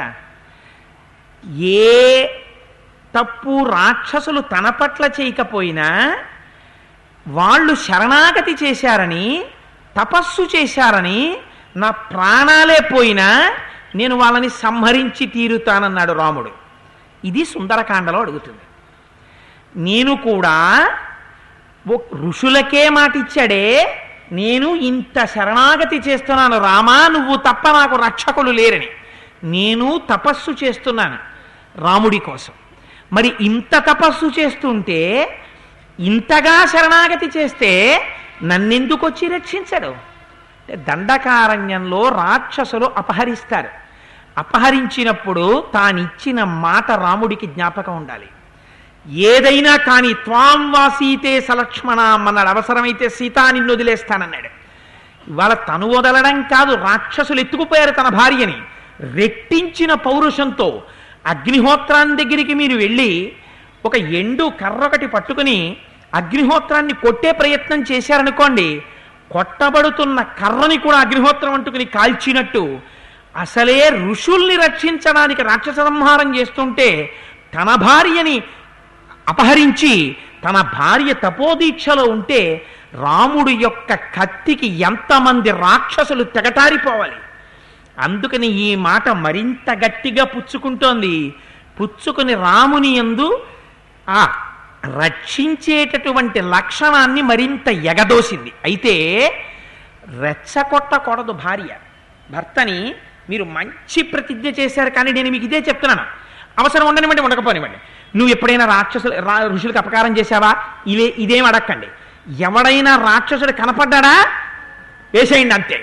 S2: ఏ తప్పు రాక్షసులు తన పట్ల చేయకపోయినా వాళ్ళు శరణాగతి చేశారని తపస్సు చేశారని నా ప్రాణాలే పోయినా నేను వాళ్ళని సంహరించి తీరుతానన్నాడు రాముడు ఇది సుందరకాండలో అడుగుతుంది నేను కూడా ఓ- ఋషులకే మాట ఇచ్చాడే నేను ఇంత శరణాగతి చేస్తున్నాను రామా నువ్వు తప్ప నాకు రక్షకులు లేరని నేను తపస్సు చేస్తున్నాను రాముడి కోసం మరి ఇంత తపస్సు చేస్తుంటే ఇంతగా శరణాగతి చేస్తే నన్నెందుకు వచ్చి రక్షించడు అంటే దండకారణ్యంలో రాక్షసులు అపహరిస్తారు అపహరించినప్పుడు తానిచ్చిన మాట రాముడికి జ్ఞాపకం ఉండాలి ఏదైనా కానీ త్వాం వాసీతే సలక్ష్మణం అన్నాడు అవసరమైతే సీతా నిన్ను వదిలేస్తానన్నాడు ఇవాళ తను వదలడం కాదు రాక్షసులు ఎత్తుకుపోయారు తన భార్యని రెట్టించిన పౌరుషంతో అగ్నిహోత్రాన్ని దగ్గరికి మీరు వెళ్ళి ఒక ఎండు కర్ర ఒకటి పట్టుకుని అగ్నిహోత్రాన్ని కొట్టే ప్రయత్నం చేశారనుకోండి కొట్టబడుతున్న కర్రని కూడా అగ్నిహోత్రం అంటుకుని కాల్చినట్టు అసలే ఋషుల్ని రక్షించడానికి రాక్షస సంహారం చేస్తుంటే తన భార్యని అపహరించి తన భార్య తపోదీక్షలో ఉంటే రాముడు యొక్క కత్తికి ఎంతమంది రాక్షసులు తెగటారిపోవాలి అందుకని ఈ మాట మరింత గట్టిగా పుచ్చుకుంటోంది పుచ్చుకుని రాముని యందు ఆ రక్షించేటటువంటి లక్షణాన్ని మరింత ఎగదోసింది అయితే రెచ్చగొట్టకూడదు భార్య భర్తని మీరు మంచి ప్రతిజ్ఞ చేశారు కానీ నేను మీకు ఇదే చెప్తున్నాను అవసరం ఉండనివ్వండి ఉండకపోనివ్వండి నువ్వు ఎప్పుడైనా రాక్షసులు రా ఋషులకు అపకారం చేశావా ఇదే ఇదేం అడక్కండి ఎవడైనా రాక్షసుడు కనపడ్డాడా వేసేయండి అంతే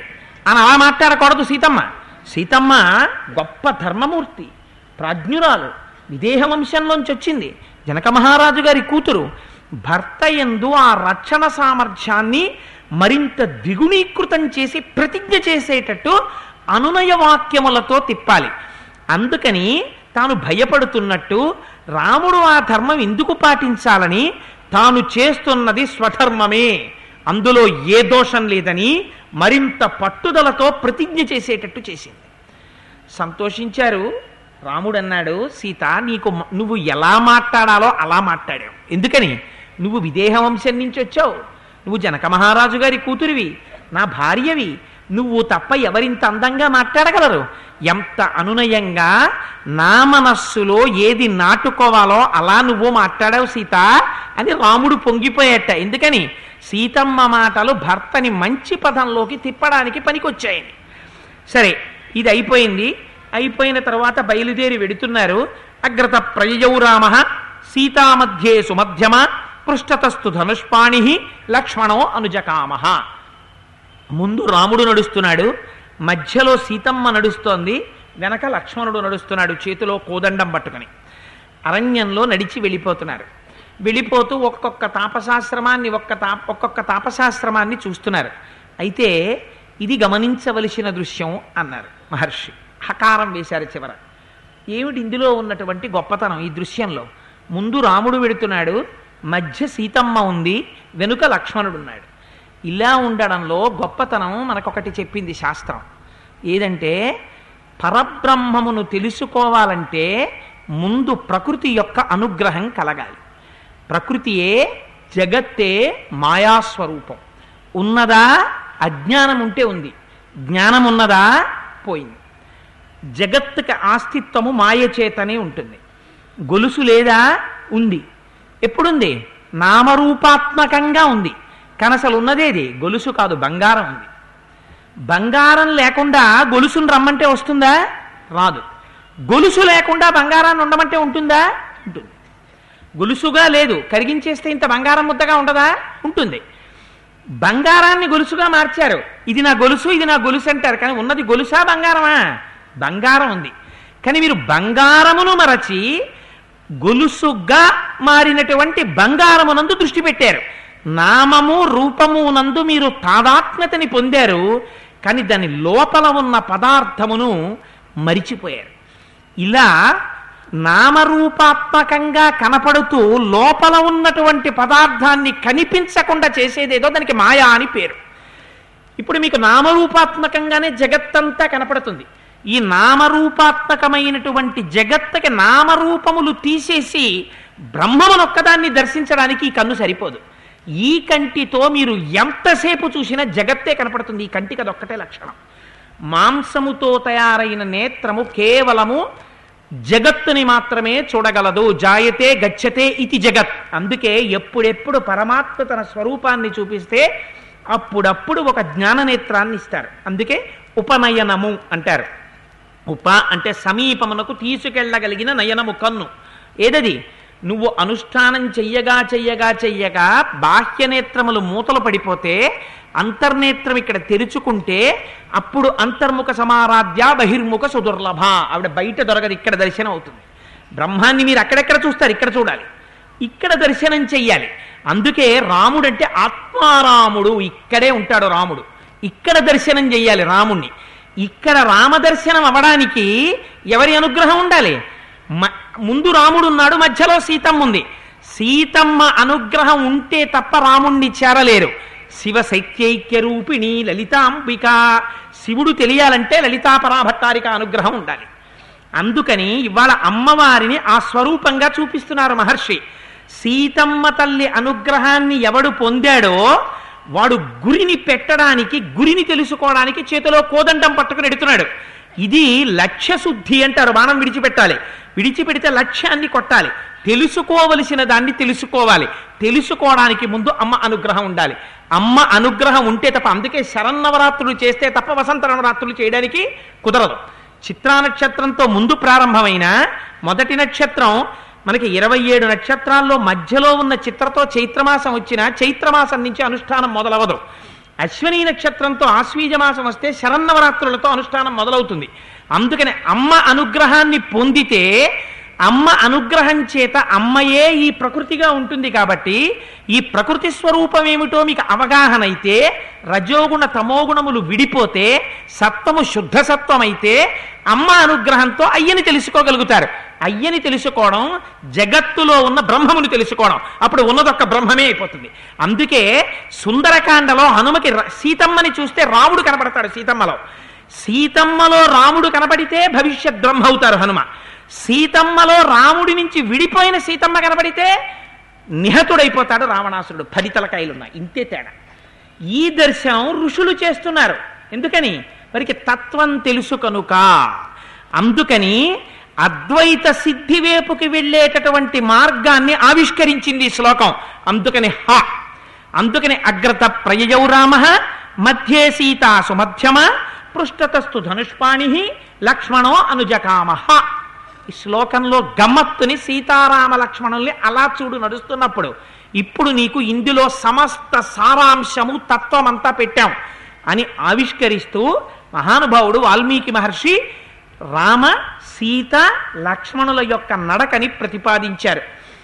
S2: అని అలా మాట్లాడకూడదు సీతమ్మ సీతమ్మ గొప్ప ధర్మమూర్తి ప్రాజ్ఞురాలు విదేహ వంశంలోంచి వచ్చింది జనక మహారాజు గారి కూతురు భర్త ఎందు ఆ రక్షణ సామర్థ్యాన్ని మరింత ద్విగుణీకృతం చేసి ప్రతిజ్ఞ చేసేటట్టు అనునయ వాక్యములతో తిప్పాలి అందుకని తాను భయపడుతున్నట్టు రాముడు ఆ ధర్మం ఎందుకు పాటించాలని తాను చేస్తున్నది స్వధర్మమే అందులో ఏ దోషం లేదని మరింత పట్టుదలతో ప్రతిజ్ఞ చేసేటట్టు చేసింది సంతోషించారు రాముడు అన్నాడు సీత నీకు మ- నువ్వు ఎలా మాట్లాడాలో అలా మాట్లాడావు ఎందుకని నువ్వు విదేహ వంశం నుంచి వచ్చావు నువ్వు జనక మహారాజు గారి కూతురివి నా భార్యవి నువ్వు తప్ప ఎవరింత అందంగా మాట్లాడగలరు ఎంత అనునయంగా నా మనస్సులో ఏది నాటుకోవాలో అలా నువ్వు మాట్లాడావు సీత అని రాముడు పొంగిపోయేట ఎందుకని సీతమ్మ మాటలు భర్తని మంచి పదంలోకి తిప్పడానికి పనికొచ్చాయని సరే ఇది అయిపోయింది అయిపోయిన తర్వాత బయలుదేరి వెడుతున్నారు అగ్రత ప్రయయౌ రామ సీతామధ్యే సుమధ్యమ పృష్ఠతస్తు ధనుష్పాణి లక్ష్మణో అనుజకామ ముందు రాముడు నడుస్తున్నాడు మధ్యలో సీతమ్మ నడుస్తోంది వెనక లక్ష్మణుడు నడుస్తున్నాడు చేతిలో కోదండం పట్టుకుని అరణ్యంలో నడిచి వెళ్ళిపోతున్నారు వెళ్ళిపోతూ ఒక్కొక్క తాపశాశ్రమాన్ని ఒక్క తా ఒక్కొక్క తాపశాశ్రమాన్ని చూస్తున్నారు అయితే ఇది గమనించవలసిన దృశ్యం అన్నారు మహర్షి హకారం వేశారు చివర ఏమిటి ఇందులో ఉన్నటువంటి గొప్పతనం ఈ దృశ్యంలో ముందు రాముడు వెడుతున్నాడు మధ్య సీతమ్మ ఉంది వెనుక లక్ష్మణుడు ఉన్నాడు ఇలా ఉండడంలో గొప్పతనం మనకొకటి చెప్పింది శాస్త్రం ఏదంటే పరబ్రహ్మమును తెలుసుకోవాలంటే ముందు ప్రకృతి యొక్క అనుగ్రహం కలగాలి ప్రకృతియే జగత్తే మాయాస్వరూపం ఉన్నదా అజ్ఞానం ఉంటే ఉంది జ్ఞానం ఉన్నదా పోయింది జగత్తుకి ఆస్తిత్వము మాయ చేతనే ఉంటుంది గొలుసు లేదా ఉంది ఎప్పుడుంది నామరూపాత్మకంగా ఉంది కానీ అసలు ఉన్నదేది గొలుసు కాదు బంగారం ఉంది బంగారం లేకుండా గొలుసును రమ్మంటే వస్తుందా రాదు గొలుసు లేకుండా బంగారాన్ని ఉండమంటే ఉంటుందా ఉంటుంది గొలుసుగా లేదు కరిగించేస్తే ఇంత బంగారం ముద్దగా ఉండదా ఉంటుంది బంగారాన్ని గొలుసుగా మార్చారు ఇది నా గొలుసు ఇది నా గొలుసు అంటారు కానీ ఉన్నది గొలుసా బంగారమా బంగారం ఉంది కానీ మీరు బంగారమును మరచి గొలుసుగా మారినటువంటి బంగారమునందు దృష్టి పెట్టారు నామము రూపము నందు మీరు తాదాత్మ్యతని పొందారు కానీ దాని లోపల ఉన్న పదార్థమును మరిచిపోయారు ఇలా నామరూపాత్మకంగా కనపడుతూ లోపల ఉన్నటువంటి పదార్థాన్ని కనిపించకుండా చేసేదేదో దానికి మాయా అని పేరు ఇప్పుడు మీకు నామరూపాత్మకంగానే జగత్తంతా కనపడుతుంది ఈ నామరూపాత్మకమైనటువంటి జగత్తుకి నామరూపములు తీసేసి బ్రహ్మమునొక్కదాన్ని దర్శించడానికి ఈ కన్ను సరిపోదు ఈ కంటితో మీరు ఎంతసేపు చూసినా జగత్తే కనపడుతుంది ఈ కంటికి అదొక్కటే లక్షణం మాంసముతో తయారైన నేత్రము కేవలము జగత్తుని మాత్రమే చూడగలదు జాయతే గచ్చతే ఇది జగత్ అందుకే ఎప్పుడెప్పుడు పరమాత్మ తన స్వరూపాన్ని చూపిస్తే అప్పుడప్పుడు ఒక జ్ఞాననేత్రాన్ని ఇస్తారు అందుకే ఉపనయనము అంటారు ఉప అంటే సమీపమునకు తీసుకెళ్ళగలిగిన నయనము కన్ను ఏదది నువ్వు అనుష్ఠానం చెయ్యగా చెయ్యగా చెయ్యగా బాహ్యనేత్రములు మూతలు పడిపోతే అంతర్నేత్రం ఇక్కడ తెరుచుకుంటే అప్పుడు అంతర్ముఖ సమారాధ్య బహిర్ముఖ సుదుర్లభ ఆవిడ బయట దొరకదు ఇక్కడ దర్శనం అవుతుంది బ్రహ్మాన్ని మీరు అక్కడెక్కడ చూస్తారు ఇక్కడ చూడాలి ఇక్కడ దర్శనం చెయ్యాలి అందుకే రాముడు అంటే ఆత్మారాముడు ఇక్కడే ఉంటాడు రాముడు ఇక్కడ దర్శనం చెయ్యాలి రాముణ్ణి ఇక్కడ రామదర్శనం అవడానికి ఎవరి అనుగ్రహం ఉండాలి మ- ముందు రాముడు ఉన్నాడు మధ్యలో సీతమ్మ ఉంది సీతమ్మ అనుగ్రహం ఉంటే తప్ప రాముణ్ణి చేరలేరు శివ శైత్యైక్య రూపిణి లలితాంబిక శివుడు తెలియాలంటే లలితాపరాభట్టారిక అనుగ్రహం ఉండాలి అందుకని ఇవాళ అమ్మవారిని ఆ స్వరూపంగా చూపిస్తున్నారు మహర్షి సీతమ్మ తల్లి అనుగ్రహాన్ని ఎవడు పొందాడో వాడు గురిని పెట్టడానికి గురిని తెలుసుకోవడానికి చేతిలో కోదండం పట్టుకుని ఎడుతున్నాడు ఇది లక్ష్య శుద్ధి అంటారు బాణం విడిచిపెట్టాలి విడిచిపెడితే లక్ష్యాన్ని కొట్టాలి తెలుసుకోవలసిన దాన్ని తెలుసుకోవాలి తెలుసుకోవడానికి ముందు అమ్మ అనుగ్రహం ఉండాలి అమ్మ అనుగ్రహం ఉంటే తప్ప అందుకే శరన్నవరాత్రులు చేస్తే తప్ప వసంత నవరాత్రులు చేయడానికి కుదరదు చిత్రా నక్షత్రంతో ముందు ప్రారంభమైన మొదటి నక్షత్రం మనకి ఇరవై ఏడు నక్షత్రాల్లో మధ్యలో ఉన్న చిత్రతో చైత్రమాసం వచ్చిన చైత్రమాసం నుంచి అనుష్ఠానం మొదలవదు అశ్విని నక్షత్రంతో ఆశ్వీజ మాసం వస్తే శరన్నవరాత్రులతో అనుష్ఠానం మొదలవుతుంది అందుకని అమ్మ అనుగ్రహాన్ని పొందితే అమ్మ అనుగ్రహం చేత అమ్మయే ఈ ప్రకృతిగా ఉంటుంది కాబట్టి ఈ ప్రకృతి స్వరూపం ఏమిటో మీకు అవగాహన అయితే రజోగుణ తమోగుణములు విడిపోతే సత్వము శుద్ధ సత్వం అయితే అమ్మ అనుగ్రహంతో అయ్యని తెలుసుకోగలుగుతారు అయ్యని తెలుసుకోవడం జగత్తులో ఉన్న బ్రహ్మముని తెలుసుకోవడం అప్పుడు ఉన్నదొక్క బ్రహ్మమే అయిపోతుంది అందుకే సుందరకాండలో హనుమకి ర- సీతమ్మని చూస్తే రాముడు కనపడతాడు సీతమ్మలో సీతమ్మలో రాముడు కనపడితే భవిష్యత్ బ్రహ్మ అవుతారు హనుమ సీతమ్మలో రాముడి నుంచి విడిపోయిన సీతమ్మ కనపడితే నిహతుడైపోతాడు రావణాసురుడు పది తలకాయలున్నాయి ఇంతే తేడా ఈ దర్శనం ఋషులు చేస్తున్నారు ఎందుకని వారికి తత్వం తెలుసు కనుక అందుకని అద్వైత సిద్ధి వైపుకి వెళ్ళేటటువంటి మార్గాన్ని ఆవిష్కరించింది ఈ శ్లోకం అందుకని హ అందుకని అగ్రత ప్రయయౌ రామ మధ్యే సీతాసు మధ్యమ పృష్ఠతస్తు ధనుష్పాణి లక్ష్మణో అనుజకామ హ ఈ శ్లోకంలో గమ్మత్తుని సీతారామ లక్ష్మణుల్ని అలా చూడు నడుస్తున్నప్పుడు ఇప్పుడు నీకు ఇందులో సమస్త సారాంశము తత్వం అంతా పెట్టాం అని ఆవిష్కరిస్తూ మహానుభావుడు వాల్మీకి మహర్షి రామ సీత లక్ష్మణుల యొక్క నడకని ప్రతిపాదించారు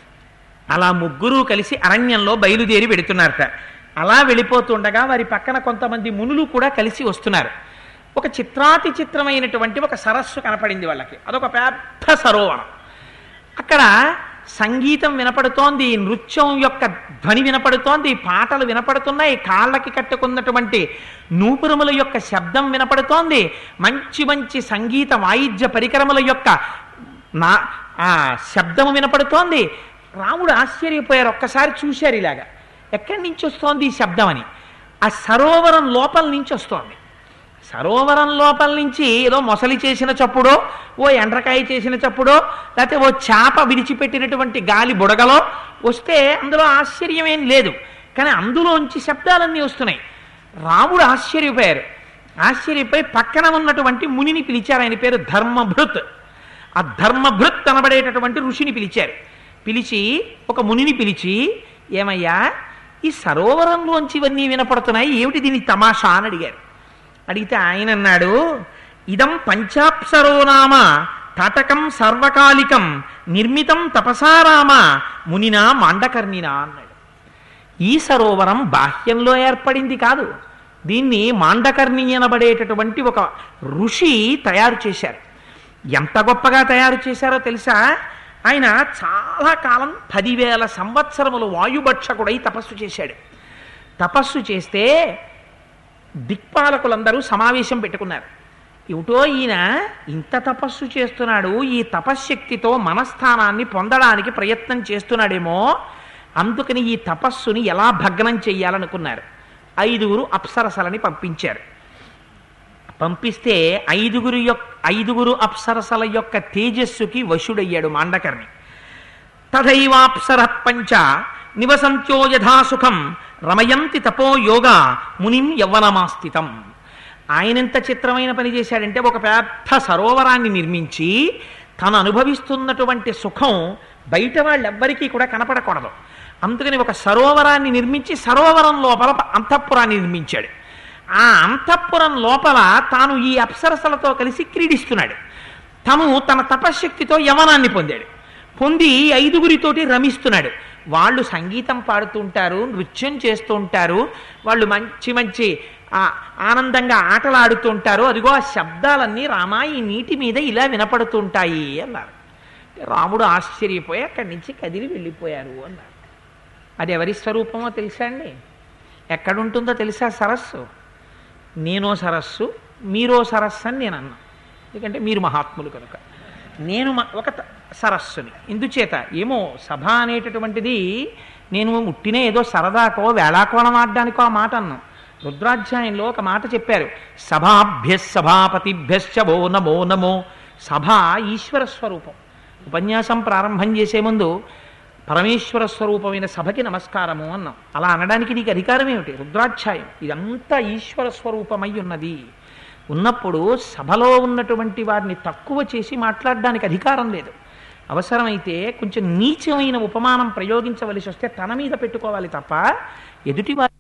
S2: అలా ముగ్గురు కలిసి అరణ్యంలో బయలుదేరి వెడుతున్నారట అలా వెళ్ళిపోతుండగా వారి పక్కన కొంతమంది మునులు కూడా కలిసి వస్తున్నారు ఒక చిత్రాతి చిత్రమైనటువంటి ఒక సరస్సు కనపడింది వాళ్ళకి అదొక పెద్ద సరోవరం అక్కడ సంగీతం వినపడుతోంది నృత్యం యొక్క ధ్వని వినపడుతోంది పాటలు వినపడుతున్నాయి కాళ్ళకి కట్టుకున్నటువంటి నూపురముల యొక్క శబ్దం వినపడుతోంది మంచి మంచి సంగీత వాయిద్య పరికరముల యొక్క నా ఆ శబ్దము వినపడుతోంది రాముడు ఆశ్చర్యపోయారు ఒక్కసారి చూశారు ఇలాగా ఎక్కడి నుంచి వస్తోంది ఈ శబ్దం అని ఆ సరోవరం లోపల నుంచి వస్తోంది సరోవరం లోపల నుంచి ఏదో మొసలి చేసిన చప్పుడో ఓ ఎండ్రకాయ చేసిన చప్పుడో లేకపోతే ఓ చేప విడిచిపెట్టినటువంటి గాలి బుడగలో వస్తే అందులో ఆశ్చర్యమేం లేదు కానీ అందులోంచి శబ్దాలన్నీ వస్తున్నాయి రాముడు ఆశ్చర్యపోయారు ఆశ్చర్యపోయి పక్కన ఉన్నటువంటి మునిని పిలిచారు ఆయన పేరు ధర్మభృత్ ఆ ధర్మభృత్ అనబడేటటువంటి ఋషిని పిలిచారు పిలిచి ఒక మునిని పిలిచి ఏమయ్యా ఈ సరోవరంలోంచి ఇవన్నీ వినపడుతున్నాయి ఏమిటి దీని తమాషా అని అడిగారు అడిగితే ఆయన అన్నాడు ఇదం పంచాప్సరో నామ తటకం సర్వకాలికం నిర్మితం తపసారామ మునినా మాండకర్ణినా అన్నాడు ఈ సరోవరం బాహ్యంలో ఏర్పడింది కాదు దీన్ని మాండకర్ణి అనబడేటటువంటి ఒక ఋషి తయారు చేశారు ఎంత గొప్పగా తయారు చేశారో తెలుసా ఆయన చాలా కాలం పదివేల సంవత్సరములు వాయుభక్షకుడై తపస్సు చేశాడు తపస్సు చేస్తే దిక్పాలకులందరూ సమావేశం పెట్టుకున్నారు ఏమిటో ఈయన ఇంత తపస్సు చేస్తున్నాడు ఈ తపశ్శక్తితో మనస్థానాన్ని పొందడానికి ప్రయత్నం చేస్తున్నాడేమో అందుకని ఈ తపస్సుని ఎలా భగ్నం చెయ్యాలనుకున్నారు ఐదుగురు అప్సరసలని పంపించారు పంపిస్తే ఐదుగురు యొక్క ఐదుగురు అప్సరసల యొక్క తేజస్సుకి వశుడయ్యాడు మాండకర్ణి తథైవాప్సర పంచ నివసంత్యో యథాసుఖం రమయంతి తపో యోగా మునిం యవ్వనమాస్థితం ఆయనెంత చిత్రమైన పని చేశాడంటే ఒక పెద్ద సరోవరాన్ని నిర్మించి తను అనుభవిస్తున్నటువంటి సుఖం బయట వాళ్ళెవ్వరికీ కూడా కనపడకూడదు అందుకని ఒక సరోవరాన్ని నిర్మించి సరోవరం లోపల అంతఃపురాన్ని నిర్మించాడు ఆ అంతఃపురం లోపల తాను ఈ అప్సరసలతో కలిసి క్రీడిస్తున్నాడు తను తన తపశ్శక్తితో యవనాన్ని పొందాడు పొంది ఐదుగురితోటి రమిస్తున్నాడు వాళ్ళు సంగీతం పాడుతూ ఉంటారు నృత్యం చేస్తూ ఉంటారు వాళ్ళు మంచి మంచి ఆ, ఆనందంగా ఆటలాడుతూ ఉంటారు అదిగో ఆ శబ్దాలన్నీ రామా ఈ నీటి మీద ఇలా వినపడుతూ ఉంటాయి అన్నారు రాముడు ఆశ్చర్యపోయి అక్కడి నుంచి కదిలి వెళ్ళిపోయారు అన్నారు అది ఎవరి స్వరూపమో తెలుసా అండి ఎక్కడుంటుందో తెలుసా సరస్సు నేనో సరస్సు మీరో సరస్సు అని నేను అన్నా ఎందుకంటే మీరు మహాత్ములు కనుక నేను మ- ఒక త- సరస్సుని ఇందుచేత ఏమో సభ అనేటటువంటిది నేను ఉట్టినే ఏదో సరదాకో వేళాకోళం ఆడడానికో ఆ మాట అన్నాను రుద్రాధ్యాయంలో ఒక మాట చెప్పారు సభాభ్య సభాపతిభ్యశ్చ ఓ నమో నమో సభ ఈశ్వర స్వరూపం ఉపన్యాసం ప్రారంభం చేసే ముందు పరమేశ్వర స్వరూపమైన సభకి నమస్కారము అన్నాం అలా అనడానికి నీకు అధికారం ఏమిటి రుద్రాధ్యాయం ఇదంతా ఈశ్వర స్వరూపమై ఉన్నది ఉన్నప్పుడు సభలో ఉన్నటువంటి వారిని తక్కువ చేసి మాట్లాడడానికి అధికారం లేదు అవసరమైతే కొంచెం నీచమైన ఉపమానం ప్రయోగించవలసి వస్తే తన మీద పెట్టుకోవాలి తప్ప ఎదుటి వారి